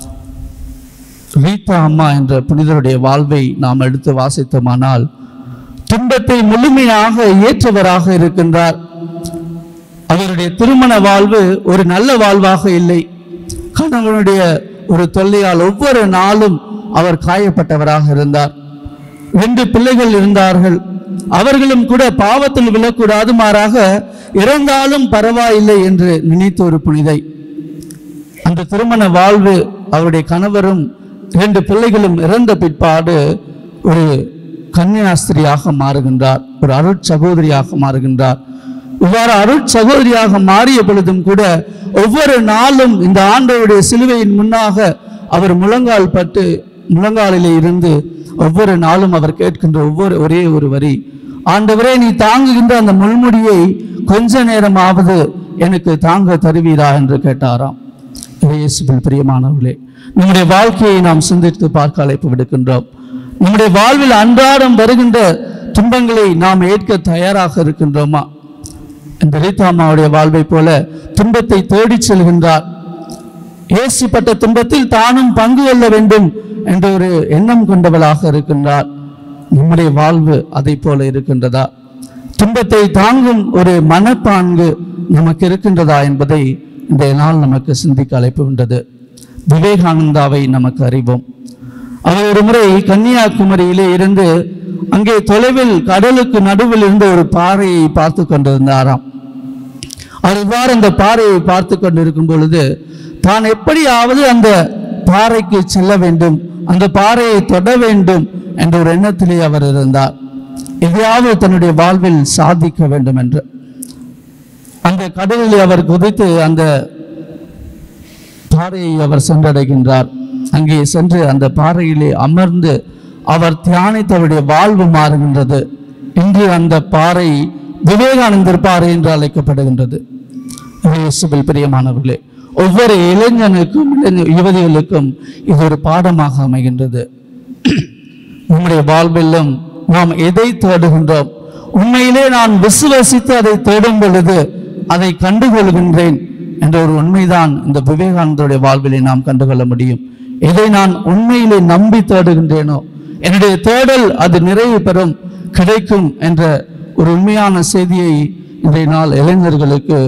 ரீதா அம்மா என்ற புனிதருடைய வாழ்வை நாம் எடுத்து வாசித்தோமானால் துன்பத்தை முழுமையாக ஏற்றவராக இருக்கின்றார் அவருடைய திருமண வாழ்வு ஒரு நல்ல வாழ்வாக இல்லை கணவனுடைய ஒரு தொல்லையால் ஒவ்வொரு நாளும் அவர் காயப்பட்டவராக இருந்தார் ரெண்டு பிள்ளைகள் இருந்தார்கள் அவர்களும் கூட பாவத்தில் விழக்கூடாது மாறாக இறந்தாலும் பரவாயில்லை என்று நினைத்த ஒரு புனிதை அந்த திருமண வாழ்வு அவருடைய கணவரும் இரண்டு பிள்ளைகளும் இறந்த பிற்பாடு ஒரு கன்னியாஸ்திரியாக மாறுகின்றார் ஒரு அருட் சகோதரியாக மாறுகின்றார் இவ்வாறு அருட் சகோதரியாக மாறிய பொழுதும் கூட ஒவ்வொரு நாளும் இந்த ஆண்டவருடைய சிலுவையின் முன்னாக அவர் முழங்கால் பட்டு முழங்காலிலே இருந்து ஒவ்வொரு நாளும் அவர் கேட்கின்ற ஒவ்வொரு ஒரே ஒரு வரி ஆண்டவரே நீ தாங்குகின்ற அந்த முள்முடியை கொஞ்ச நேரமாவது எனக்கு தாங்க தருவீரா என்று கேட்டாராம் இயேசுவில் பிரியமானவர்களே நம்முடைய வாழ்க்கையை நாம் சிந்தித்து பார்க்க அழைப்பு விடுக்கின்றோம் நம்முடைய வாழ்வில் அன்றாடம் வருகின்ற துன்பங்களை நாம் ஏற்க தயாராக இருக்கின்றோமா இந்த ரீதாமாவுடைய வாழ்வை போல துன்பத்தை தேடிச் செல்கின்றார் இயேசுப்பட்ட துன்பத்தில் தானும் பங்கு கொள்ள வேண்டும் என்ற ஒரு எண்ணம் கொண்டவளாக இருக்கின்றார் நம்முடைய வாழ்வு அதை போல இருக்கின்றதா துன்பத்தை தாங்கும் ஒரு மனப்பான்கு நமக்கு இருக்கின்றதா என்பதை இன்றைய நாள் நமக்கு சிந்திக்க அழைப்புகின்றது விவேகானந்தாவை நமக்கு அறிவோம் அவர் ஒரு முறை கன்னியாகுமரியிலே இருந்து அங்கே தொலைவில் கடலுக்கு நடுவில் இருந்த ஒரு பாறையை பார்த்து கொண்டிருந்தாராம் அவர் இவ்வாறு அந்த பாறையை பார்த்து கொண்டிருக்கும் பொழுது தான் எப்படியாவது அந்த பாறைக்கு செல்ல வேண்டும் அந்த பாறையை தொட வேண்டும் என்ற ஒரு எண்ணத்திலே அவர் இருந்தார் எதையாவது தன்னுடைய வாழ்வில் சாதிக்க வேண்டும் என்று அந்த கடலில் அவர் குதித்து அந்த பாறையை அவர் சென்றடைகின்றார் அங்கே சென்று அந்த பாறையிலே அமர்ந்து அவர் தியானித்தவருடைய வாழ்வு மாறுகின்றது இன்று அந்த பாறை விவேகானந்தர் பாறை என்று அழைக்கப்படுகின்றது இயேசுவில் பிரியமானவர்களே ஒவ்வொரு இளைஞனுக்கும் இளைஞ- யுவதிகளுக்கும் இது ஒரு பாடமாக அமைகின்றது நம்முடைய வாழ்விலும் நாம் எதை தேடுகின்றோம் உண்மையிலே நான் விசுவசித்து அதை தேடும் பொழுது அதை கண்டுகொள்கின்றேன் என்ற ஒரு உண்மைதான் இந்த விவேகானந்தருடைய வாழ்விலே நாம் கண்டுகொள்ள முடியும் எதை நான் உண்மையிலே நம்பி தேடுகின்றேனோ என்னுடைய தேடல் அது நிறைவு பெறும் கிடைக்கும் என்ற ஒரு உண்மையான செய்தியை இன்றைய நாள் இளைஞர்களுக்கு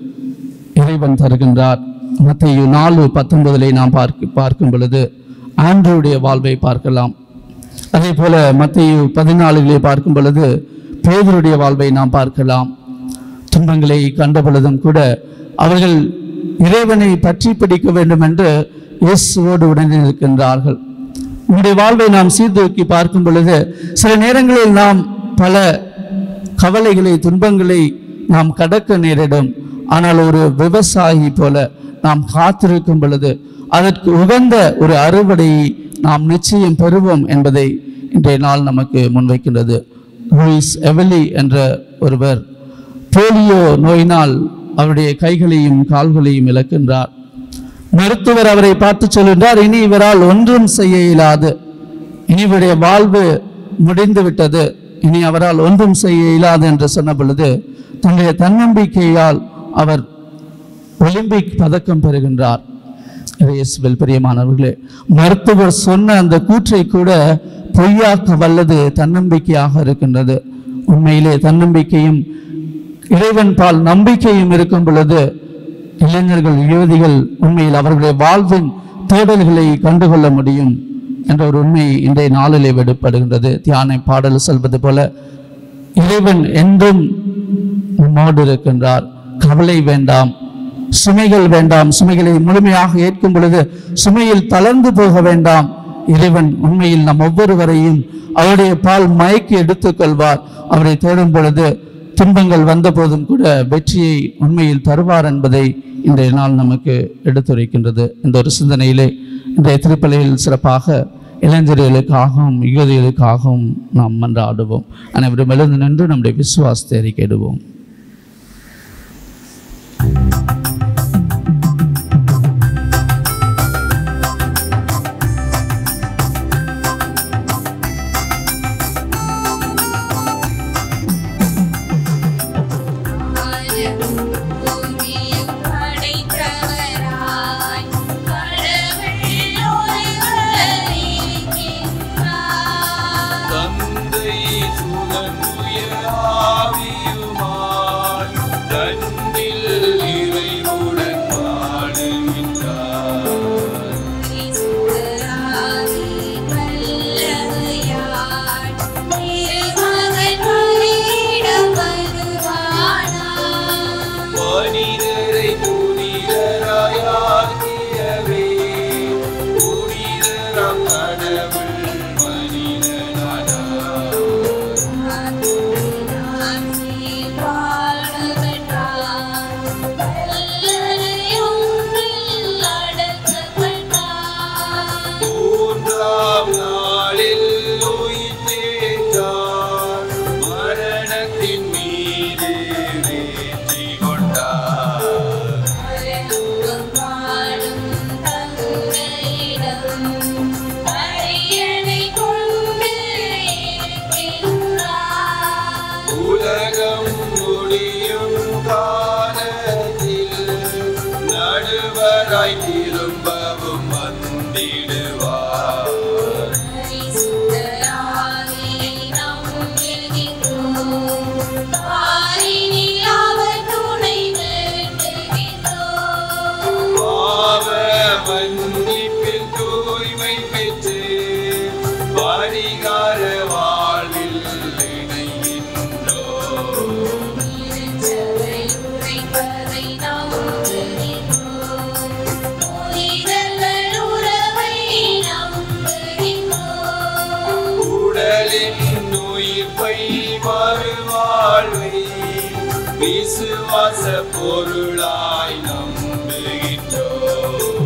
இறைவன் தருகின்றார் மத்திய நாலு பத்தொன்பதிலே நாம் பார்க்க பார்க்கும் பொழுது ஆண்ட்ரூடைய வாழ்வை பார்க்கலாம் அதே போல மத்திய பதினாலுகளே பார்க்கும் பொழுது பேதருடைய வாழ்வை நாம் பார்க்கலாம் துன்பங்களை கண்ட பொழுதும் கூட அவர்கள் இறைவனை பற்றி பிடிக்க வேண்டும் என்று இயேசுவோடு உடனே இருக்கின்றார்கள் நம்முடைய வாழ்வை நாம் சீர்தூக்கி பார்க்கும் பொழுது சில நேரங்களில் நாம் பல கவலைகளை துன்பங்களை நாம் கடக்க நேரிடும் ஆனால் ஒரு விவசாயி போல நாம் காத்திருக்கும் பொழுது அதற்கு உகந்த ஒரு அறுவடையை நாம் நிச்சயம் பெறுவோம் என்பதை இன்றைய நாள் நமக்கு முன்வைக்கின்றது லூயிஸ் எவலி என்ற ஒருவர் போலியோ நோயினால் அவருடைய கைகளையும் கால்களையும் இழக்கின்றார் மருத்துவர் அவரை பார்த்து சொல்கின்றார் இனி இவரால் ஒன்றும் செய்ய இயலாது இனி இவருடைய வாழ்வு முடிந்து விட்டது இனி அவரால் ஒன்றும் செய்ய இயலாது என்று சொன்ன பொழுது தன்னுடைய தன்னம்பிக்கையால் அவர் ஒலிம்பிக் பதக்கம் பெறுகின்றார் இயேசுவில் பிரியமானவர்களே மருத்துவர் சொன்ன அந்த கூற்றை கூட பொய்யாக்க வல்லது தன்னம்பிக்கையாக இருக்கின்றது உண்மையிலே தன்னம்பிக்கையும் இறைவன் பால் நம்பிக்கையும் இருக்கும் பொழுது இளைஞர்கள் யுவதிகள் உண்மையில் அவர்களுடைய வாழ்வின் தேடல்களை கண்டுகொள்ள முடியும் என்ற ஒரு உண்மை இன்றைய நாளிலே வெளிப்படுகின்றது தியான பாடல் சொல்வது போல இறைவன் என்றும் நம்மோடு இருக்கின்றார் கவலை வேண்டாம் சுமைகள் வேண்டாம் சுமைகளை முழுமையாக ஏற்கும் பொழுது சுமையில் தளர்ந்து போக வேண்டாம் இறைவன் உண்மையில் நம் ஒவ்வொருவரையும் அவருடைய பால் மயக்கி எடுத்துக் கொள்வார் அவரை தேடும் பொழுது துன்பங்கள் வந்த போதும் கூட வெற்றியை உண்மையில் தருவார் என்பதை இன்றைய நாள் நமக்கு எடுத்துரைக்கின்றது இந்த ஒரு சிந்தனையிலே இன்றைய திருப்பலியில் சிறப்பாக இளைஞர்களுக்காகவும் யுவதிகளுக்காகவும் நாம் மன்றாடுவோம் அனைவரும் எழுந்து நின்று நம்முடைய விசுவாசத்தை அறிக்கையிடுவோம் பூமியும் படைத்தவராய் கடவுள் ஒருவர் இருக்கின்றார். தந்தை சுதன் உயர் ஆவியுமாய் அதிகார வாழ்வில் இணைகின்றோம் உரைப்பதை நம்புகின்றோம். புனிதர்கள் உறவை நம்புகின்றோம். உடலின் உயிர்ப்பை மறுவாழ்வை விசுவாச பொருளாய் நம்புகின்றோம்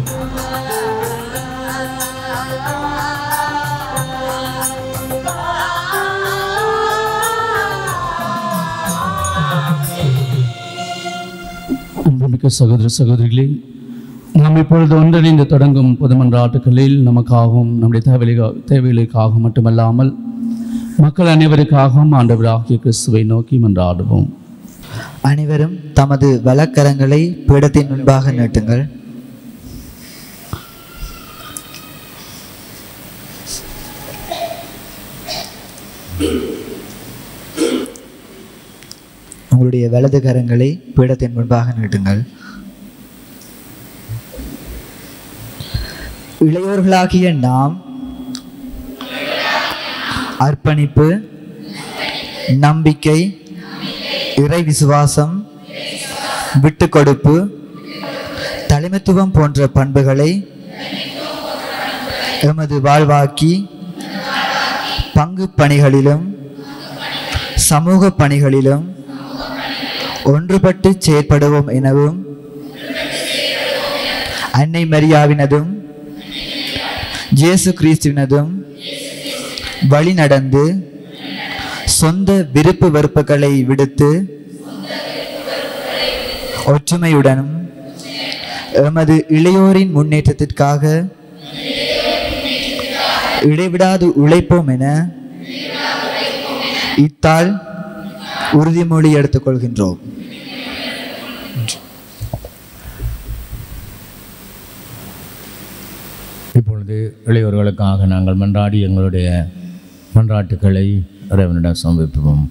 அன்புமிக்க சகோதர சகோதரிகளே நாம் இப்பொழுது ஒன்றிணைந்து தொடங்கும் பொதுமன்றாட்டுகளில் நமக்காகவும் நம்முடைய தேவைகளுக்கா தேவைகளுக்காகவும் மட்டுமல்லாமல் மக்கள் அனைவருக்காகவும் ஆண்டவராகிய கிறிஸ்துவை நோக்கி மன்றாடுவோம் அனைவரும் தமது வலக்கரங்களை பீடத்தின் முன்பாக நீட்டுங்கள் உங்களுடைய வலது கரங்களை பீடத்தின் முன்பாக நீட்டுங்கள் இளையோர்களாகிய நாம் அர்ப்பணிப்பு நம்பிக்கை இறை விசுவாசம் விட்டு கொடுப்பு தலைமைத்துவம் போன்ற பண்புகளை எமது வாழ்வாக்கி பங்கு பணிகளிலும் சமூக பணிகளிலும் ஒன்றுபட்டு செயற்படுவோம் எனவும் அன்னை மரியாவினதும் இயேசு கிறிஸ்துவினதும் வழி நடந்து சொந்த விருப்பு வெறுப்புகளை விடுத்து ஒற்றுமையுடனும் எமது இளையோரின் முன்னேற்றத்திற்காக இடைவிடாது உழைப்போம் என இத்தால் உறுதிமொழி எடுத்துக்கொள்கின்றோம் இப்பொழுது இளையோர்களுக்காக நாங்கள் மன்றாடி எங்களுடைய மன்றாட்டுக்களை இறைவனிடம் சமர்ப்பிப்போம்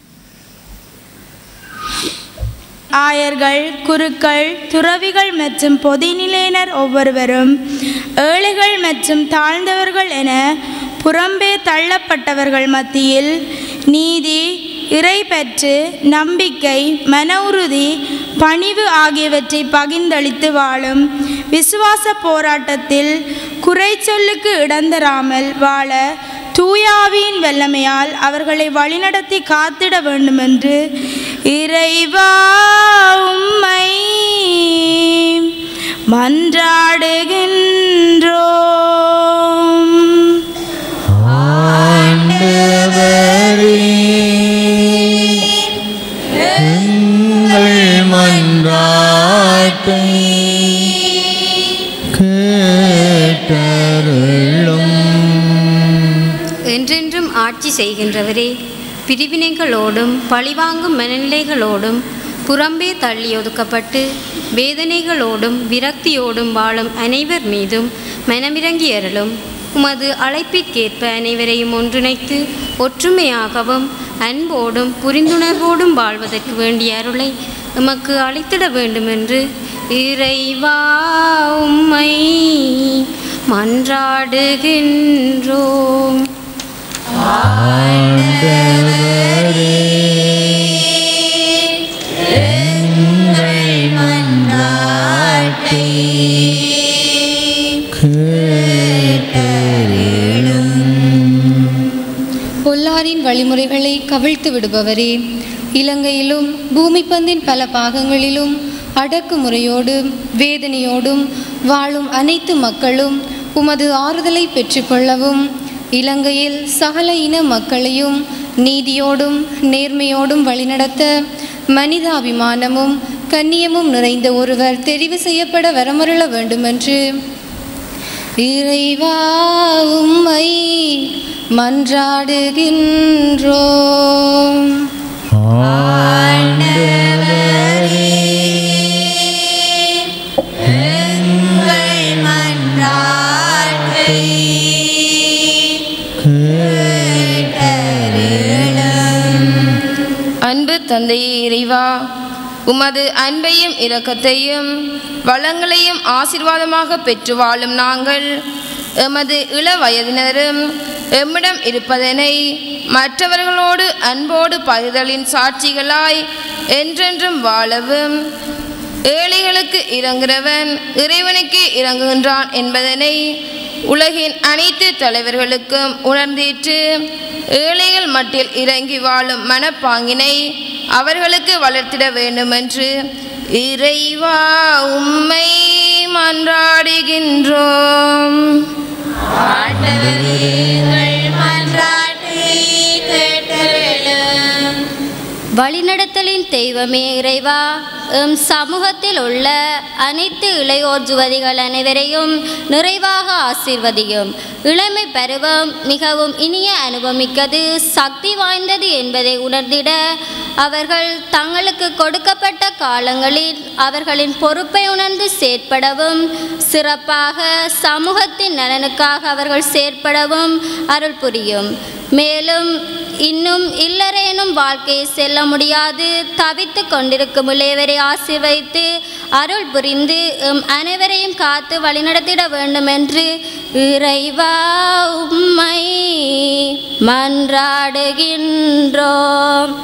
ஆயர்கள் குருக்கள் துறவிகள் மற்றும் பொதுநிலையினர் ஒவ்வொருவரும் ஏழைகள் மற்றும் தாழ்ந்தவர்கள் என புறம்பே தள்ளப்பட்டவர்கள் மத்தியில் நீதி இறைப்பற்று நம்பிக்கை மன உறுதி பணிவு ஆகியவற்றை பகிர்ந்தளித்து வாழும் விசுவாச போராட்டத்தில் குறைச்சொல்லுக்கு இடந்தராமல் வாழ தூயாவியின் வல்லமையால் அவர்களை வழிநடத்தி காத்திட வேண்டுமென்று இறைவா உம்மை மன்றாடுகின்றோம் எங்கள் மன்றாட்டை கேட்டருளும் என்றென்றும் ஆட்சி செய்கின்றவரே பிரிவினைகளோடும் பழிவாங்கும் மனநிலைகளோடும் புறம்பே தள்ளி ஒதுக்கப்பட்டு வேதனைகளோடும் விரக்தியோடும் வாழும் அனைவர் மீதும் மனமிறங்கி அருளும் உமது அழைப்பிற்கேற்ப அனைவரையும் ஒன்றிணைத்து ஒற்றுமையாகவும் அன்போடும் புரிந்துணர்வோடும் வாழ்வதற்கு வேண்டிய அருளை எமக்கு அளித்திட வேண்டுமென்று இறைவா உம்மை மன்றாடுகின்றோம் பொல்லாரின் வழிமுறைகளை கவிழ்த்து விடுபவரே இலங்கையிலும் பூமிப்பந்தின் பல பாகங்களிலும் அடக்குமுறையோடும் வேதனையோடும் வாழும் அனைத்து மக்களும் உமது ஆறுதலை பெற்றுக்கொள்ளவும் இலங்கையில் சகல இன மக்களையும் நீதியோடும் நேர்மையோடும் வழிநடத்த மனிதாபிமானமும் கண்ணியமும் நிறைந்த ஒருவர் தெரிவு செய்யப்பட வரமருள வேண்டுமென்று இறைவா உம்மை மன்றாடுகின்றோம் அன்பு தந்தையே இறைவா உமது அன்பையும் இரக்கத்தையும் வளங்களையும் ஆசீர்வாதமாக பெற்று வாழும் நாங்கள் எமது இள வயதினரும் எம்மிடம் இருப்பதனை மற்றவர்களோடு அன்போடு பகிர்தலின் சாட்சிகளாய் என்றென்றும் வாழவும் ஏழைகளுக்கு இறங்குகிறவன் இறைவனுக்கு இறங்குகின்றான் என்பதனை உலகின் அனைத்து தலைவர்களுக்கும் உணர்ந்தீற்று ஏழைகள் மட்டில் இறங்கி வாழும் மனப்பாங்கினை அவர்களுக்கு வளர்த்திட வேண்டுமென்று இறைவா உம்மை மன்றாடுகின்றோம் வழிநடத்தலின் தெய்வமே இறைவா எம் சமூகத்தில் உள்ள அனைத்து இளையோர் ஜுவதிகள் அனைவரையும் நிறைவாக ஆசீர்வதியும் இளமை பருவம் மிகவும் இனிய அனுபவிக்கது சக்தி வாய்ந்தது என்பதை உணர்ந்திட அவர்கள் தங்களுக்கு கொடுக்கப்பட்ட காலங்களில் அவர்களின் பொறுப்பை உணர்ந்து செயற்படவும் சிறப்பாக சமூகத்தின் நலனுக்காக அவர்கள் செயற்படவும் அருள் புரியும் மேலும் இன்னும் இல்லறேனும் வாழ்க்கையை செல்ல முடியாது தவித்து கொண்டிருக்கும் இளையவரை ஆசீர்வதித்து அருள் புரிந்து எம் அனைவரையும் காத்து வழிநடத்திட வேண்டும் என்று இறைவா உம்மை மன்றாடுகின்றோம்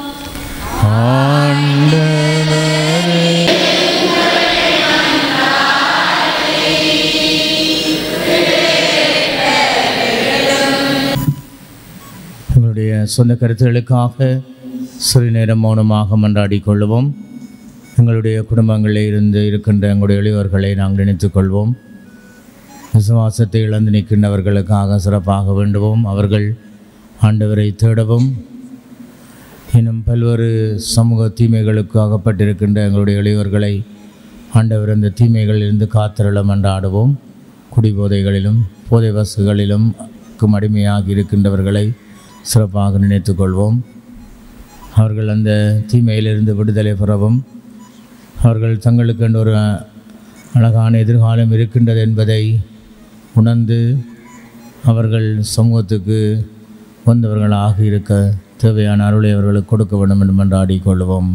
எங்களுடைய சொந்த கருத்துகளுக்காக சிறு நேரம் மௌனமாக மன்றாடிக் கொள்வோம் எங்களுடைய குடும்பங்களில் இருந்து இருக்கின்ற எங்களுடைய எளியவர்களை நாங்கள் நினைத்துக் கொள்வோம் விசுவாசத்தை இழந்து நிற்கின்றவர்களுக்காக சிறப்பாக வேண்டுவோம் அவர்கள் ஆண்டவரை தேடவும் இன்னும் பல்வேறு சமூக தீமைகளுக்கு அகப்பட்டிருக்கின்ற எங்களுடைய எளியவர்களை ஆண்டவர் அந்த தீமைகளிலிருந்து காத்திரள மன்றாடுவோம் குடிபோதைகளிலும் போதை வசுகளிலும் க்கும் அடிமையாகி இருக்கின்றவர்களை சிறப்பாக நினைத்துக் கொள்வோம் அவர்கள் அந்த தீமையிலிருந்து விடுதலை பெறவும் அவர்கள் தங்களுக்கு ஒரு அழகான எதிர்காலம் இருக்கின்றது என்பதை உணர்ந்து அவர்கள் சமூகத்துக்கு வந்தவர்களாக இருக்க தேவையான அருளை அவர்களுக்கு கொடுக்க வேண்டும் என்று மன்றாடிக் கொள்வோம்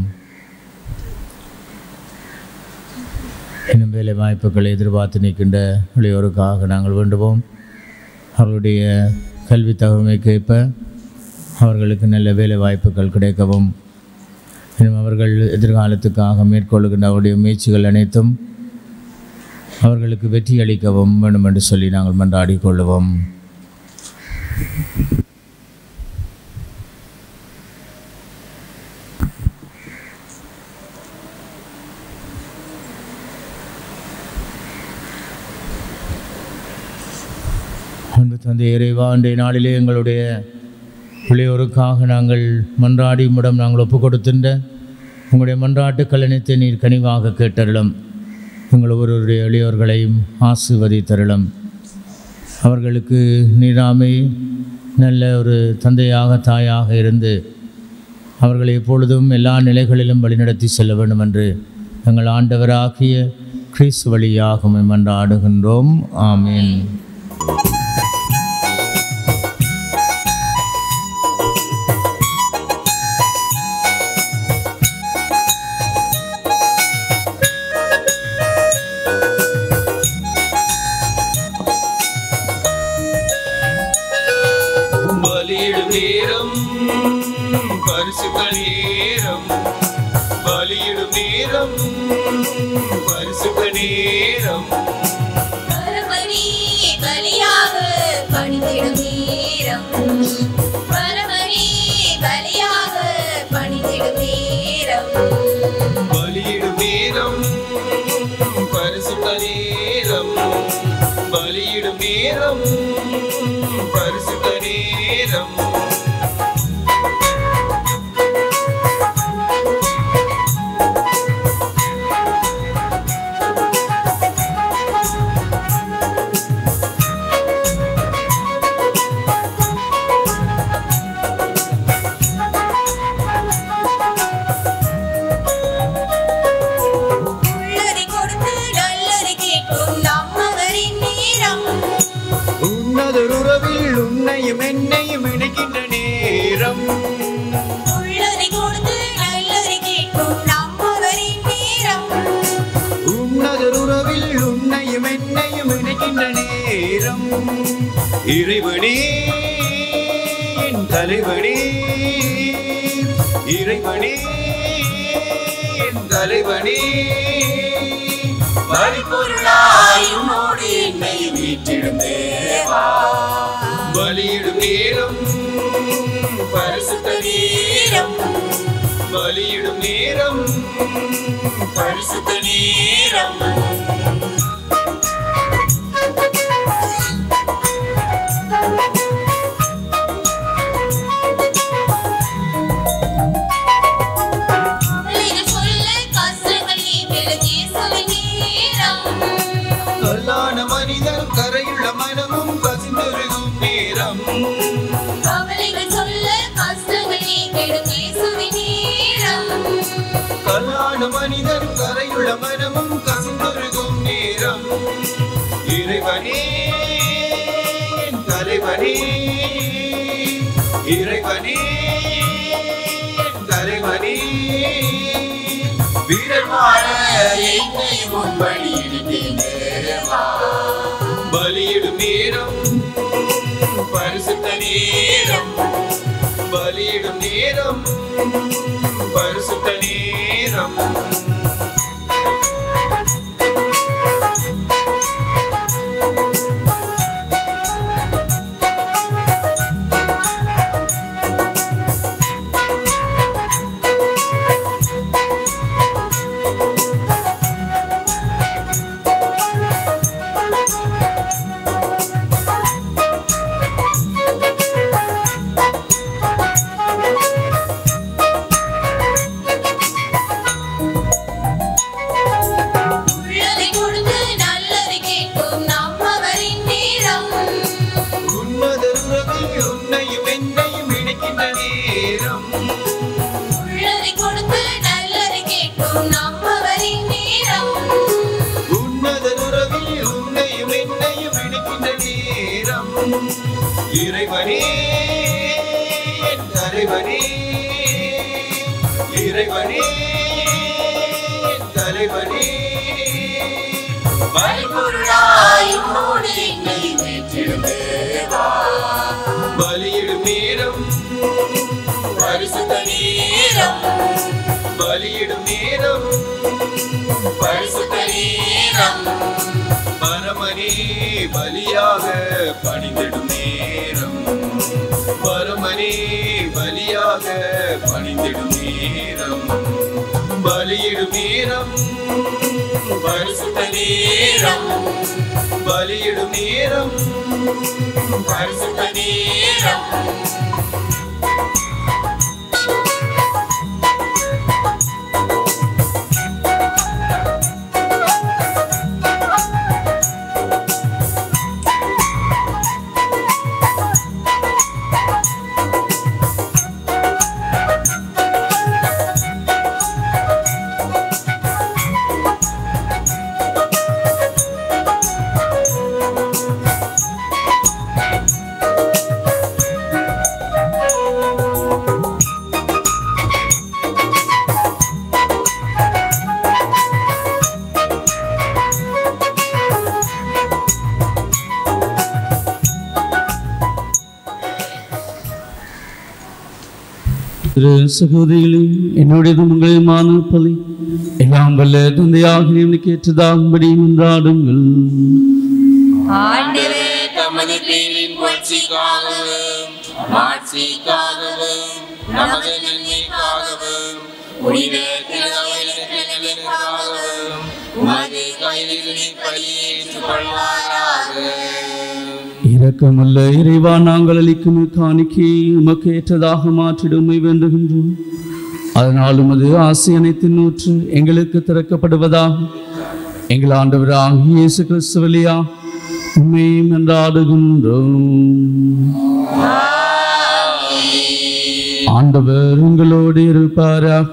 இன்னும் வேலை வாய்ப்புகளை எதிர்பார்த்து நிற்கின்ற இளையோருக்காக நாங்கள் வேண்டுவோம் அவர்களுடைய கல்வி தகவமைக்கேற்ப அவர்களுக்கு நல்ல வேலை வாய்ப்புகள் கிடைக்கவும் இன்னும் அவர்கள் எதிர்காலத்துக்காக மேற்கொள்ளுகின்ற அவருடைய முயற்சிகள் அனைத்தும் அவர்களுக்கு வெற்றி அளிக்கவும் வேண்டும் என்று சொல்லி நாங்கள் மன்றாடிக் கொள்வோம் அன்பு தந்தை இறைவா இன்றைய நாளிலே எங்களுடைய பிள்ளையோருக்காக நாங்கள் மன்றாடி முடம் நாங்கள் ஒப்புக் கொடுத்திருந்த உங்களுடைய மன்றாட்டு கல்லணத்தை நீர் கனிவாக கேட்டருளும் எங்கள் ஒவ்வொருவருடைய எளியோர்களையும் ஆசிர்வதித்தருளும் அவர்களுக்கு நீராமை நல்ல ஒரு தந்தையாக தாயாக இருந்து அவர்களை எப்பொழுதும் எல்லா நிலைகளிலும் வழிநடத்தி செல்ல வேண்டும் என்று எங்கள் ஆண்டவராகிய கிறிஸ்து வழியாக உம்மை மன்றாடுகின்றோம் ஆமீன் பலியிடும் நேரம் பரிசுத்த நேரம் பலியிடும் நேரம் பரிசுத்த நேரம் பரமனே பலியாக பணிந்திடும் நேரம் பரமனே பலியாக பணிந்திடும் நேரம் பலியிடும் நேரம் பரிசுத்த நேரம் பலியிடும் நேரம் பரிசுத்த நேரம் உள்ளதை கொடுத்து நல்லதை கேட்கும் நம்மவரின் நேரம் உன்னதொரு உறவில் உன்னையும் என்னையும் இணைக்கின்ற நேரம் உள்ளதை கொடுத்து நல்லதை கேட்கும் நம்மவரின் நேரம் உன்னதொரு உறவில் உன்னையும் என்னையும் இணைக்கின்ற நேரம் இறைவனே தலைவனே இறைவனே என் தலைவனே பரிபொருளாய் உன்னோடு என்னை வீற்றிடும் தேவா பலியிடும் நேரம் பரிசுத்த நேரம் பலியிடும் நேரம் பரிசுத்த நேரம் கவலைகள் சொல்ல கஷ்டங்கள் நீங்களுக்கு இயேசுவின் நேரம் கல்லான மனிதர் கரையுள்ள மனமும் கசிந்தொருகும் நேரம் கவலைகள் சொல்ல கஷ்டங்கள் நீங்களுக்கு இயேசுவின் நேரம் கல்லான மனிதர் கரையுள்ள மனமும் கசிந்தொருகும் நேரம் இறைவனே என் தலைவனே இறைவனே என் தலைவனே வீரர் வாழ என்னை முன்படியிடுத்தேன் தேவா. பலியிடும் நேரம் பரிசுத்த நேரம் பலியிடும் நேரம் பரிசுத்த நேரம் உள்ளதை கொடுத்து நல்லதை கேட்கும் நம்மவரின் நேரம் உன்னத உறவில் உன்னையும் என்னையும் இணைக்கின்ற நேரம் உள்ளதை கொடுத்து நல்லதை கேட்கும் நம்மவரின் நேரம் உன்னத உறவில் உன்னையும் என்னையும் இணைக்கின்ற நேரம் இறைவனே என் தலைவனே இறைவனே என் தலைவனே பரிபொருளாய் உன்னோடு என்னை வீற்றிடும் தேவா. பலியிடும் நேரம் பரிசுத்த நேரம் பலியிடும் நேரம் பரிசுத்த நேரம் பரமனே பலியாக பணிந்திடும் நேரம் பரமனே பலியாக பணிந்திடும் நேரம் பலியிடும் நேரம் பரிசுத்த நேரம் பலியிடும் நேரம் பரிசுத்த நேரம் திரு சகோதரிகளே என்னுடையதும் உங்களுமான பலி எல்லாம் வல்ல தந்தையாக எனக்கு ஏற்றதாகும்படி மன்றாடுங்கள் ஆண்டவே தமது பேரின் புகழ்ச்சிக்காகவும் மாட்சிக்காகவும் நமது நன்மைக்காகவும் புனித திருநவர்களுக்காகவும் உமது கைதிகளை பலியேற்றுக் கொள்வாராக இரக்கமல்ல இறைவா நாங்கள் அளிக்கும் காணிக்கை உமக்கு ஏற்றதாக மாற்றிடுமை வேண்டுகின்றோம் அதனால் உமது ஆசை அனைத்தின் நூற்று எங்களுக்கு திறக்கப்படுவதாக எங்கள் ஆண்டவராக இயேசு கிறிஸ்து வழியா உண்மை என்றாடுகின்றோம் ஆண்டவர் உங்களோடு இருப்பாராக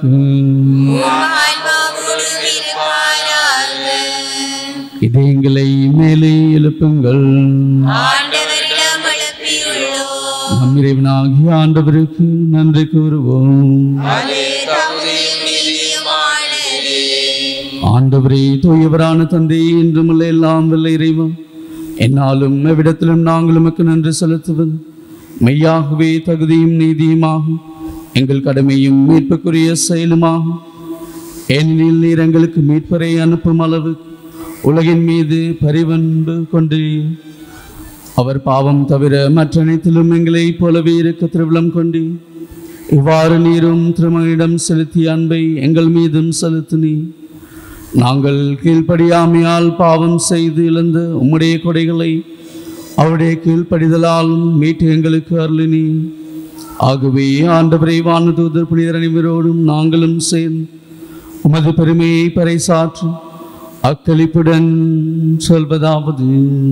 இதயங்களை மேலே எழுப்புங்கள் ஆண்டவரிடம் எழுப்பியுள்ளோம் நம் இறைவனாகிய ஆண்டவருக்கு நன்றி கூறுவோம் அது தகுதியும் நீதியுமானதே. ஆண்டவரே தூயவரான தந்தை என்றும் உள்ள எல்லாம் வல்ல இறைவா என்னாலும் எவ்விடத்திலும் நாங்கள் உமக்கு நன்றி செலுத்துவது மெய்யாகவே தகுதியும் நீதியுமாகும் எங்கள் கடமையும் மீட்புக்குரிய செயலுமாகும் ஏனெனில் நீர் எங்களுக்கு மீட்பரை அனுப்பும் அளவு உலகின் மீது பரிவன்பு கொண்டு அவர் பாவம் தவிர மற்ற அனைத்திலும் எங்களைப் போலவே இருக்க திருவிழம் கொண்டு இவ்வாறு நீரும் திருமணிடம் செலுத்திய அன்பை எங்கள் மீதும் செலுத்தினீ நாங்கள் கீழ்ப்படியாமையால் பாவம் செய்து இழந்த உம்முடைய கொடைகளை அவருடைய கீழ்ப்படிதலால் மீட்டு எங்களுக்கு அருளினி ஆகவே ஆண்டவரை வானதூதர் புனிதர் அனைவரோடும் நாங்களும் சேர்ந்து உமது பெருமையை பறைசாற்று அக்களிப்புடன் சொல்வதாவது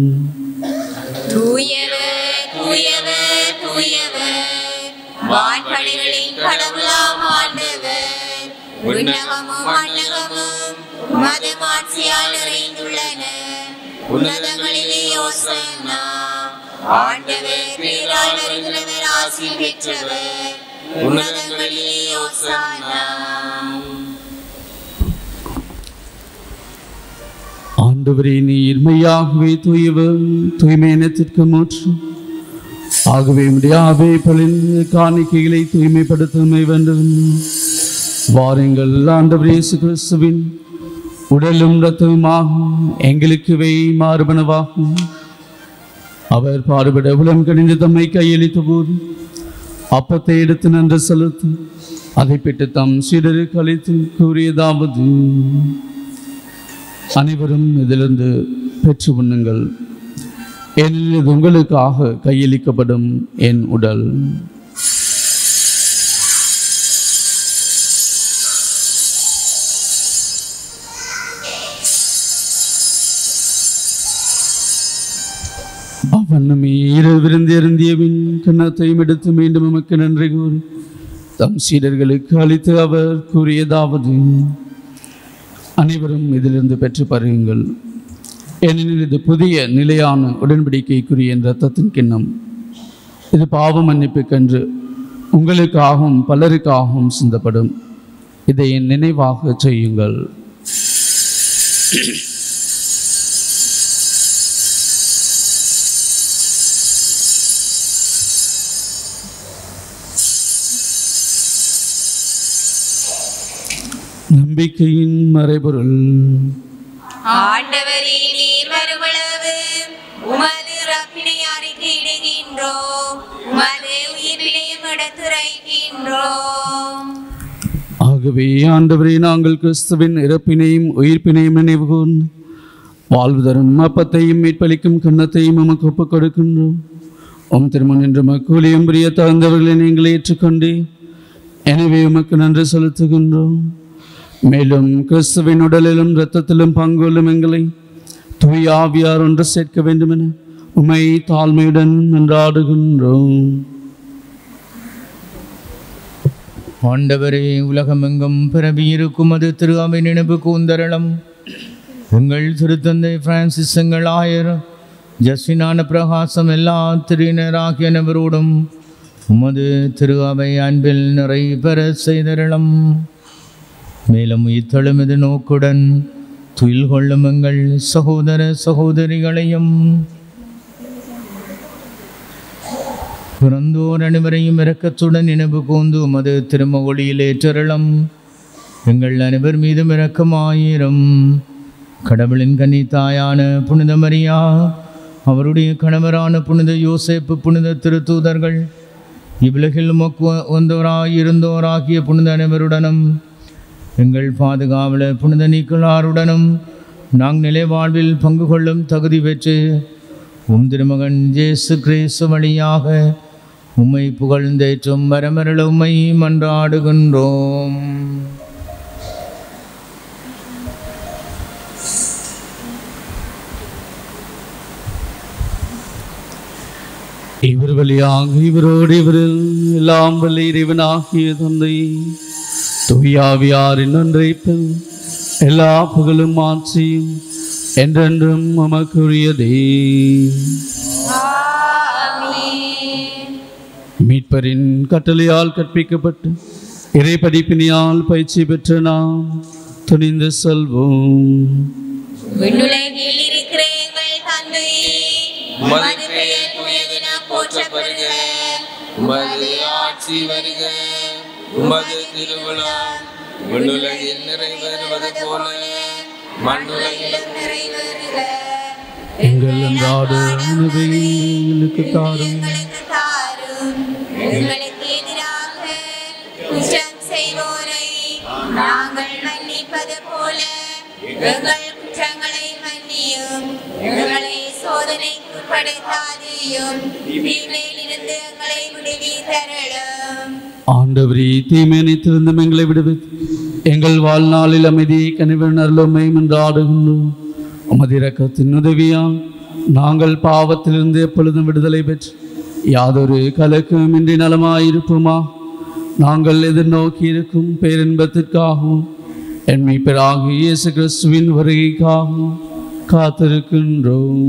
தூயவர் தூயவர் தூயவர் வான்படைகளின் கடவுளாம் ஆண்டவர் விண்ணகமும் மண்ணகமும் மது மாட்சியால் நிறைந்துள்ளன உன்னதங்களிலே யோசனா ஆண்டவர் பேரால் வருகிறவர் ஆசி பெற்றவர் உன்னதங்களிலே யோசனா ஆண்டவரே நீர் மெய்யாகவே தூயவர் தூய்மையினத்திற்கு மூற்று ஆகவே முடியாவே பலின் காணிக்கைகளை தூய்மைப்படுத்தமை வேண்டும் வாருங்கள் ஆண்டவர் இயேசு கிறிஸ்துவின் உடலும் இரத்தமுமாகும் எங்களுக்கு வை மாறுபனவாகும் அவர் பாடுபட உலம் கணிந்து தம்மை கையளித்த போது அப்பத்தை எடுத்து நன்று செலுத்தி அதை பெற்று தம் சீடரு கழித்து கூறியதாவது அனைவரும் இதிலிருந்து பெற்று உண்ணுங்கள் ஏனெனில் இது உங்களுக்காக கையளிக்கப்படும் என் உடல் அவனுமே இரவிருந்து இருந்தியவின் கன்னத்தையும் எடுத்து மீண்டும் உமக்கு நன்றி கூறி தம் சீடர்களுக்கு அளித்து அவர் கூறியதாவது அனைவரும் இதிலிருந்து பெற்று பருகுங்கள் ஏனெனில் இது புதிய நிலையான உடன்படிக்கைக்குரிய என் இரத்தத்தின் கிண்ணம் இது பாவ மன்னிப்புக்கென்று உங்களுக்காகவும் பலருக்காகவும் சிந்தப்படும் இதை என் நினைவாக செய்யுங்கள் நம்பிக்கையின் மறைபொருள் ஆண்டவரே நீர் வருவளவு உமது ரப்பினை அறிக்கையிடுகின்றோம் உமது உயிரினையும் எடுத்துரைக்கின்றோம் ஆகவே ஆண்டவரே நாங்கள் கிறிஸ்துவின் இறப்பினையும் உயிர்ப்பினையும் நினைவு கூர்ந்து வாழ்வு தரும் அப்பத்தையும் மீட்பளிக்கும் கன்னத்தையும் உமக்கு ஒப்புக் கொடுக்கின்றோம் உம் திருமணம் என்று மக்களியும் பிரிய தகுந்தவர்களை நீங்கள் ஏற்றுக்கொண்டு எனவே உமக்கு நன்றி செலுத்துகின்றோம் மேலும் கிறிஸ்துவின் உடலிலும் இரத்தத்திலும் பங்குள்ளும் எங்களை தூய ஆவியார் ஒன்று சேர்க்க வேண்டுமென உமை தாழ்மையுடன் மன்றாடுகின்றோம் ஆண்டவரே உலகமெங்கும் பிறவி இருக்கும் அது திரு அவை நினைவு கூந்தரளம் எங்கள் திருத்தந்தை பிரான்சிஸ் எங்கள் ஆயர் ஜஸ்டினான பிரகாசம் எல்லா திருநராகியனவரோடும் உமது திரு அவை அன்பில் நிறை பெற செய்தரளம் மேலும் இத்தழும் இது நோக்குடன் துயில் கொள்ளும் எங்கள் சகோதர சகோதரிகளையும் பிறந்தோர் அனைவரையும் இரக்கத்துடன் நினைவு கூந்து உமது திரும ஒளியில் ஏற்றரளம் எங்கள் அனைவர் மீதும் இரக்கமாயிரம் கடவுளின் கன்னி தாயான புனித மரியா அவருடைய கணவரான புனித யோசேப்பு புனித திருத்தூதர்கள் இவ்வுலகில் மொக்கு வந்தோராய் இருந்தோராகிய புனித அனைவருடனும் எங்கள் பாதுகாவலர் புனித நீக்கலாருடனும் நாங்கள் நிலை வாழ்வில் பங்கு கொள்ளும் தகுதி பெற்று உம் திருமகன் ஜேசு கிறிஸ்து வழியாக உம்மை புகழ்ந்தேற்றும் வரமரள உம்மை மன்றாடுகின்றோம் இவர் வழியாக இவரோடு இவரில் எல்லாம் வல்ல இறைவனாகிய தந்தை தூயாவியாரின் ஒன்றைப்பில் எல்லா புகழும் ஆட்சியும் என்றென்றும் உமக்குரியதே மீட்பரின் கட்டளையால் கற்பிக்கப்பட்டு இறை படிப்பினியால் பயிற்சி பெற்ற நாம் துணிந்து செல்வோம் விண்ணுலகில் இருக்கிற எங்கள் தந்தையே உமது பெயர் தூயதென போற்றப்படுக உமது ஆட்சி வருக உமது திருவிழா விண்ணுலகில் நிறைவேறுவது போல மண்ணுலகிலும் நிறைவேறுக எங்கள் அன்றாட உணவை எங்களுக்கு தாரும் தாரும் எங்களுக்கு எதிராக குற்றம் செய்வோரை நாங்கள் மன்னிப்பது போல எங்கள் குற்றங்களை மன்னியும் எங்களை சோதனைக்கு உட்படுத்தாதேயும் தீமையிலிருந்து எங்களை விடுவித்தருளும் ஆண்டவரே தீமையனைத்திருந்தும் எங்களை விடுவித்து எங்கள் வாழ்நாளில் அமைதியை கனிவன் அருளுமை என்றாடுகின்றோம் உமது இரக்கத்தின் உதவியால் நாங்கள் பாவத்திலிருந்து எப்பொழுதும் விடுதலை பெற்று யாதொரு கலக்கமின்றி நலமாயிருப்போமா நாங்கள் எதிர்நோக்கி இருக்கும் பேரின்பத்திற்காகவும் என்மை பெறாக இயேசு கிறிஸ்துவின் வருகைக்காகவும் காத்திருக்கின்றோம்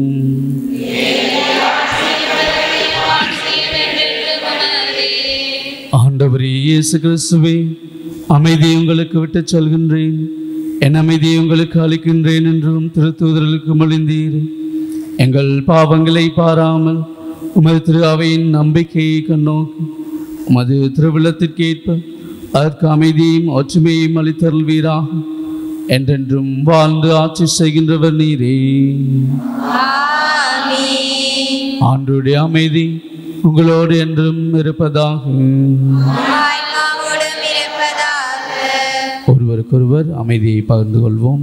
ஆண்டவரே இயேசு கிறிஸ்துவே அமைதியை உங்களுக்கு விட்டுச் சொல்கின்றேன் என் அமைதியை உங்களுக்கு அளிக்கின்றேன் என்றும் திருத்தூதர்களுக்கு மொழிந்தீர் எங்கள் பாவங்களை பாராமல் உமது திரு அவையின் நம்பிக்கையை கண்ணோக்கி உமது திருவிழத்திற்கேற்ப அதற்கு அமைதியும் ஒற்றுமையும் அளித்தருள்வீராக என்றென்றும் வாழ்ந்து ஆட்சி செய்கின்றவர் நீரே ஆண்டுடைய அமைதி உங்களோடு என்றும் இருப்பதாக ஆன்மாவோடும் இருப்பதாக ஒருவருக்கொருவர் அமைதியை பகிர்ந்து கொள்வோம்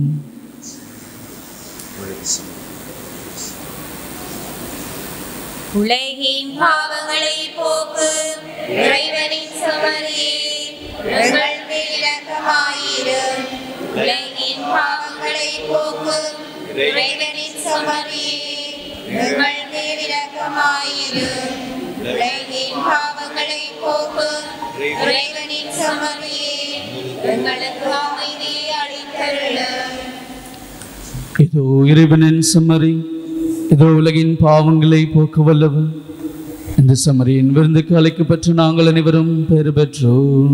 உலகின் பாவங்களை போக்கு இறைவனின் சமரியே எங்கள் மேல் இரக்கமாயிரும் உலகின் பாவங்களை போக்கு இறைவனின் சமரியே எங்கள் மேல் இரக்கமாயிரும் உலகின் பாவங்களை போக்கு இறைவனின் சமரியே எங்களுக்கு அமைதியை அளித்தருளும் இதோ இறைவனின் சம்மரி இதோ உலகின் பாவங்களை போக்க வல்லவர் இந்த சமரியின் விருந்துக்கு அழைக்கப்பட்டு நாங்கள் அனைவரும் பெறு பெற்றோம்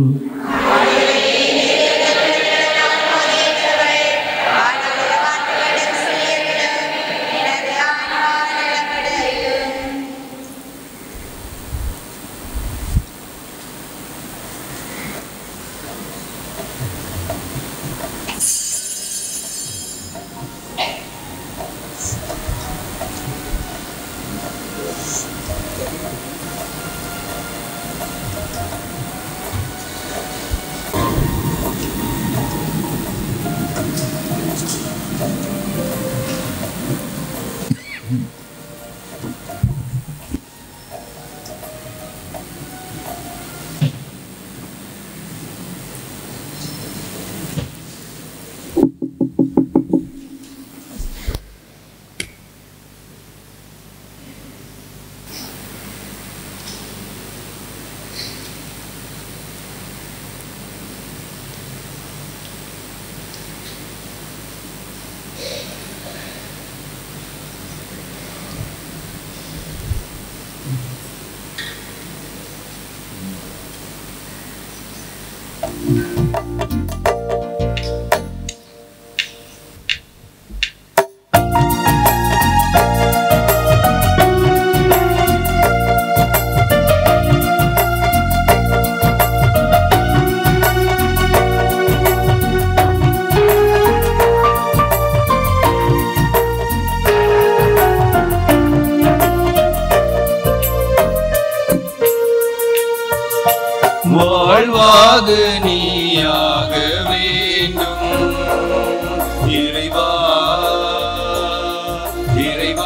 வாழ்வாக நீயாக வேண்டும் இறைவா இறைவா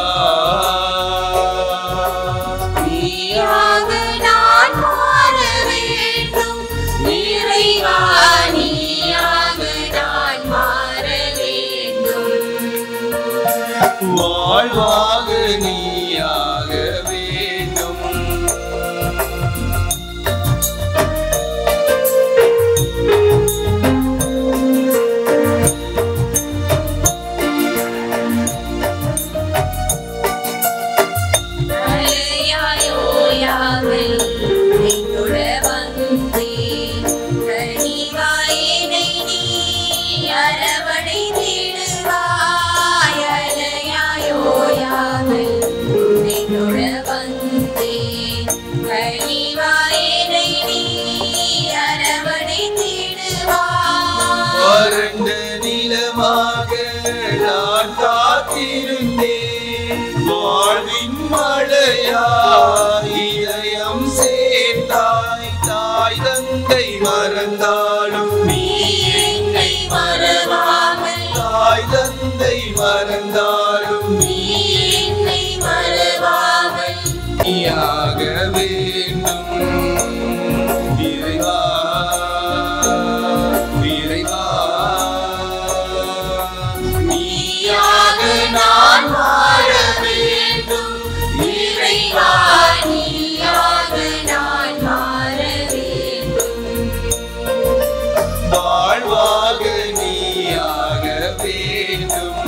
நீயாக நான் மாற வேண்டும் இறைவா நீயாக நான் மாற வேண்டும் வாழ்வாக நீயாக வேண்டும் நான் காத்திருந்தேன் வாழ்வின் மழையா இதயம் சேர்ந்தாய் தாய் தந்தை மறந்தாலும் நீ என்னை மறவாமல் தாய் தந்தை மறந்தாலும் நீ என்னை மறவாமல் நீயாக வேண்டும் இறைவா இறைவா நீயாக நான் வாழ வேண்டும் இறைவா நீயாக நான் வாழ வேண்டும் வாழ்வாக நீயாக வேண்டும்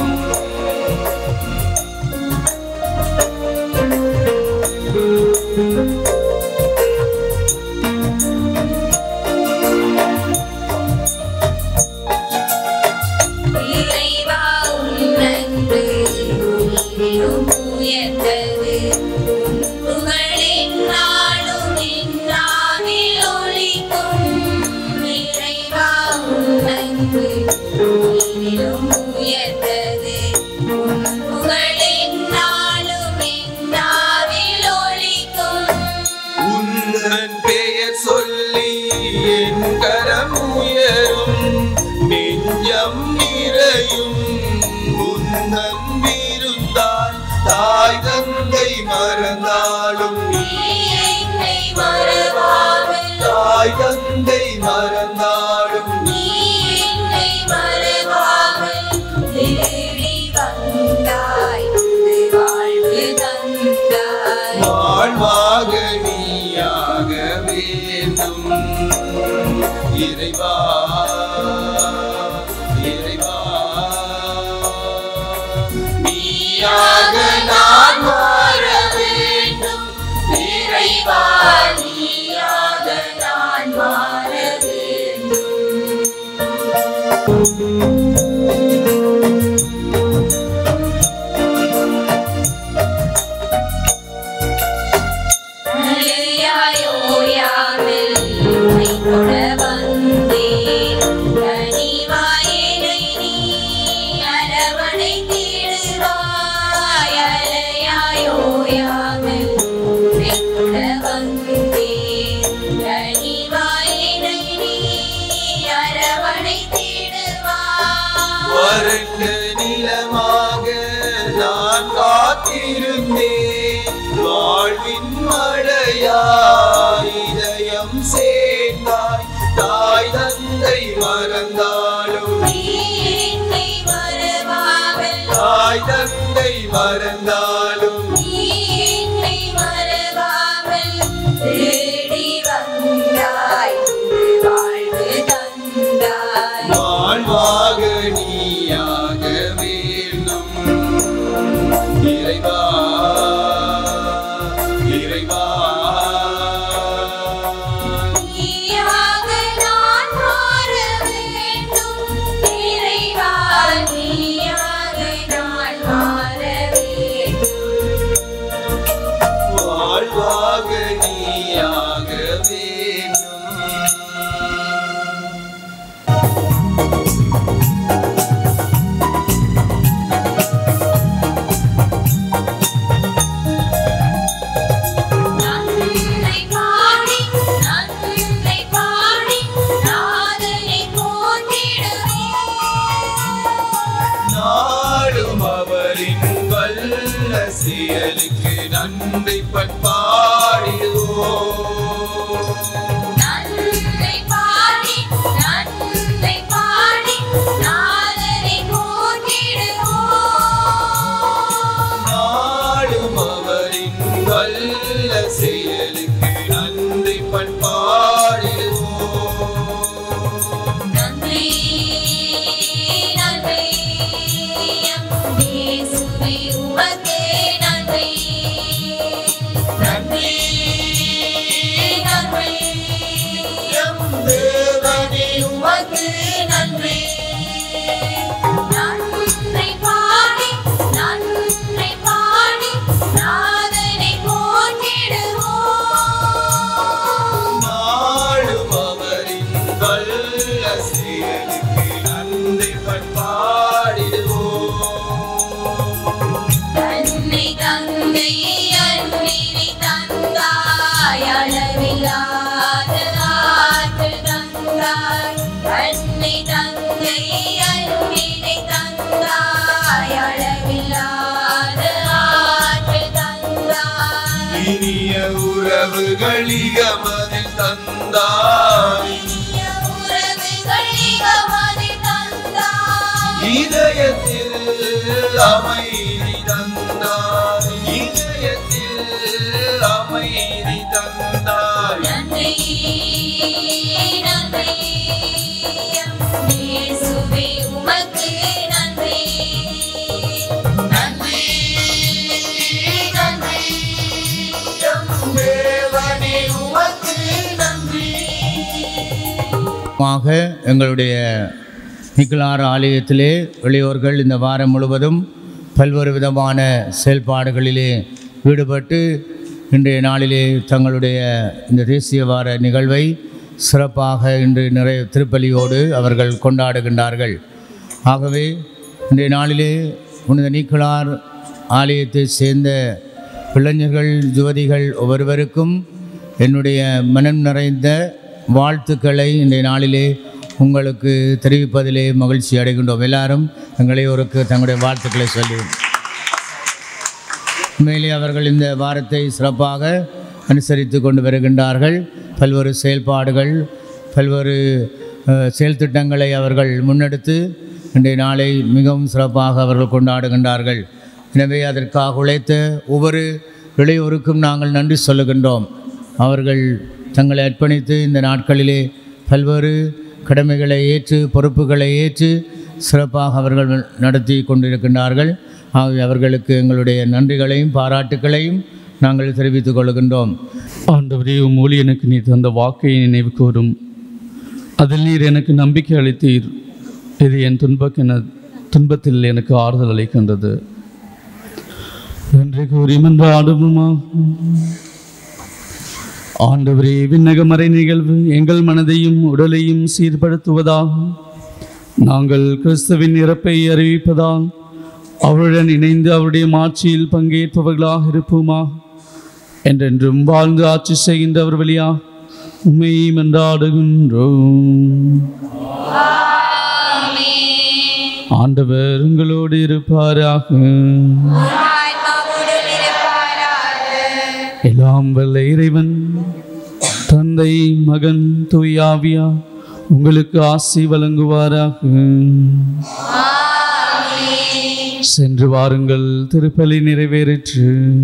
இறைவா உன்னன்று உயிரும் உயர்ந்தது உன் புகழின் நாளும் என்னாவில் ஒளிக்கும் இறைவா உன்னன்று உயிரும் உயர்ந்தது உன் புகழின் நாளும் என்னாவில் ஒளிக்கும் உன்னன் பெயர் சொல்லி என் கரம் உயரும் நெஞ்சம் நிறையும் உன்னன் விருந்தால் தாய் தந்தை மறந்தாலும் நீ என்னை மறவாமல் தாய் தந்தை மறந்தாலும் நீ என்னை மறவாமல் தேடி வந்தாய் இது வாழ்வு தந்தாய் வாழ்வாக நீயாக வேண்டும் இறைவா இறைவா நீயாக நான் வாழ வேண்டும் இறைவா நீயாக நான் வாழ வேண்டும் அலையாயோயாமல் உன்னை தொட வந்தேன். கனிவாயினை நீ அரவணைத்திடுவாய். அலையாயோயாமல் உன்னை தொட வந்தேன். கனிவாயினை நீ அரவணைத்திடுவாய். வறண்ட நிலமாக நான் காத்திருந்தேன் வாழ்வின் மழையா இதயம் சேர்ந்தாய் தாய் தந்தை மறந்தாலும் நீ என்னை மறவாமல் தாய் தந்தை மறந்தாலும் நீ என்னை மறவாமல் தேடி வந்தாய் இது வாழ்வு தந்தாய் வாழ்வாக நீயாக வேண்டும் இறைவா இறைவா நீயாக நான் மாற வேண்டும் இறைவா நீயாக நான் மாற வேண்டும் வாழ்வாக நீயாக வேண்டும் நன்னை பாடி நன்னை பாடி நாதனை போற்றிடுவேன் நாடும் அவரின் வல்ல செயலுக்கு நன்றி பண்பாடிடுவோம் நன்னை பாடி நன்னை பாடி நாதனை போற்றிடுவோம் நாடும் அவரின் வல்ல செயலுக்கு நன்றி பண்பாடிடுவோம் நன்றி நன்றி இயேசுவே உமக்கே நன்றி நன்றி நன்றி எம் தேவனே உமக்கு நன்றி நன்றி பாடி நன்றி பாடி நாதனை போற்றிடுவோம் நாடும் அவரின் வல்ல செயலுக்கு நன்றி பண்பாடிடுவோம் உறவுகள் இகமதில் தந்தாய் இதயத்தில் அமைதி தந்தாய் இதயத்தில் அமைதி தந்தாய் தேவனே உமக்கு நன்றி மாக எங்களுடைய நிக்கலாறு ஆலயத்திலே இளையோர்கள் இந்த வாரம் முழுவதும் பல்வேறு விதமான செயல்பாடுகளிலே ஈடுபட்டு இன்றைய நாளிலே தங்களுடைய இந்த தேசிய வார நிகழ்வை சிறப்பாக இன்று நிறைய திருப்பலியோடு அவர்கள் கொண்டாடுகின்றார்கள் ஆகவே இன்றைய நாளிலே புனித நீக்கலார் ஆலயத்தை சேர்ந்த இளைஞர்கள் யுவதிகள் ஒவ்வொருவருக்கும் என்னுடைய மனம் நிறைந்த வாழ்த்துக்களை இன்றைய நாளிலே உங்களுக்கு தெரிவிப்பதிலே மகிழ்ச்சி அடைகின்றோம் எல்லாரும் எங்களை ஒருக்கு தங்களுடைய வாழ்த்துக்களை சொல்லி உண்மையிலே அவர்கள் இந்த வாரத்தை சிறப்பாக அனுசரித்து கொண்டு வருகின்றார்கள் பல்வேறு செயல்பாடுகள் பல்வேறு அஹ், செயல் திட்டங்களை அவர்கள் முன்னெடுத்து இன்றைய நாளை மிகவும் சிறப்பாக அவர்கள் கொண்டாடுகின்றார்கள் எனவே அதற்காக உழைத்த ஒவ்வொரு இளையோருக்கும் நாங்கள் நன்றி சொல்லுகின்றோம் அவர்கள் தங்களை அர்ப்பணித்து இந்த நாட்களிலே பல்வேறு கடமைகளை ஏற்று பொறுப்புகளை ஏற்று சிறப்பாக அவர்கள் நடத்தி கொண்டிருக்கின்றார்கள் ஆகவே அவர்களுக்கு எங்களுடைய நன்றிகளையும் பாராட்டுக்களையும் நாங்கள் தெரிவித்துக் கொள்கின்றோம் ஆண்டவரே உம் ஊழியனுக்கு நீர் தந்த வாக்கை நினைவு கூறும் அதில் நீர் எனக்கு நம்பிக்கை அளித்தீர் இது என் துன்பக்கின துன்பத்தில் எனக்கு ஆறுதல் அளிக்கின்றது நன்றி கூறி மன்றாடுமா ஆண்டவரே விண்ணகமறை நிகழ்வு எங்கள் மனதையும் உடலையும் சீர்படுத்துவதாகும் நாங்கள் கிறிஸ்துவின் இறப்பை அறிவிப்பதால் அவருடன் இணைந்து அவருடைய மாட்சியில் பங்கேற்பவர்களாக இருப்போமா என்றென்றும் வாழ்ந்து ஆட்சி செய்கின்றவர் வழியா உண்மை மன்றாடுகின்றோம் ஆண்டவர் உங்களோடு இருப்பாராக எல்லாம் வல்ல இறைவன் தந்தை மகன் தூயாவியா உங்களுக்கு ஆசி வழங்குவாராக சென்று வாருங்கள் திருப்பலி நிறைவேறிற்று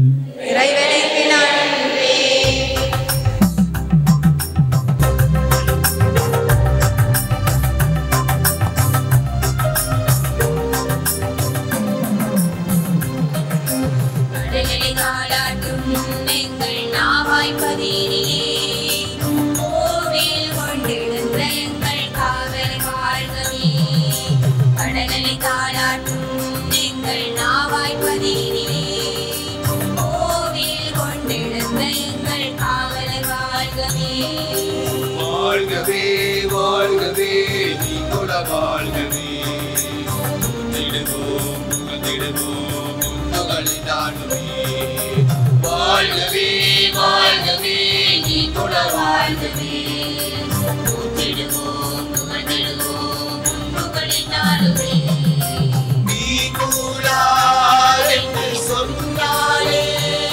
கடலிலே காலாட்டும் எங்கள் நாவாய்ப்பதினிலே கோவில் கொண்டெழுந்த எங்கள் காவல் வாழ்கவே கடலிலே காலாட்டும் எங்கள் நாவாய்ப்பதினிலே கோவில் கொண்டெழுந்த எங்கள் காவல் வாழ்கவே வாழ்கவே வாழ்கவே நீ குல வாழ்கவே திடுவோம் திடுவோம் உங்களை நாடுவே வாழ்கவே வாழ்கவே நீ குல வாழ்கவே திடுவோம் திடுவோம் புகழின் நாளுவே நீ கூடார் என்று சொன்னாலே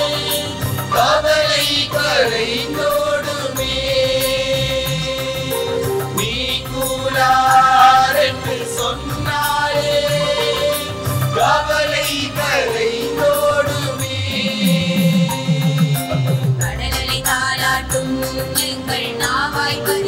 கவலை கரைந்தோடுமே நீ கூடார் என்று சொன்னாலே கவலை கரைந்தோடுமே கடலிலே தாளாட்டும் எங்கள் நாவாய்ப்பதினிலே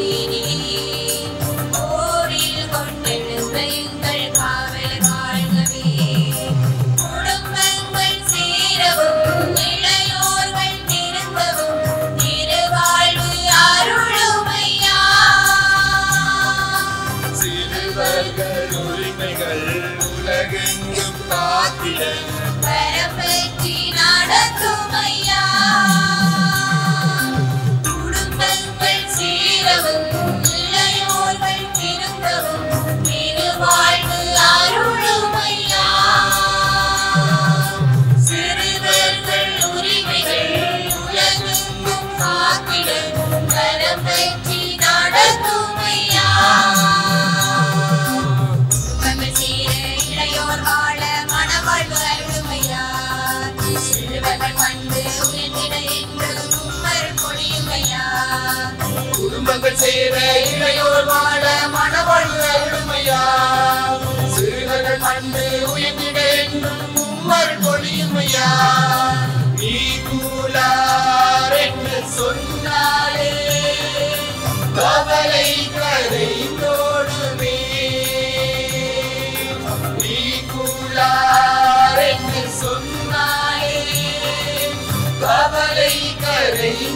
குடும்பங்கள் சேர இளையோர் வாழ மனவழு அருமையா சிறுவர்கள் மண்ணு உயர்ந்திட என்றும் உம்மர் பொழியுமையா நீ கூலார் என்று சொன்னாலே கவலை கரைந்தோடுமே நீ கூலார் என்று சொன்னாலே கவலை கரைந்தோடுமே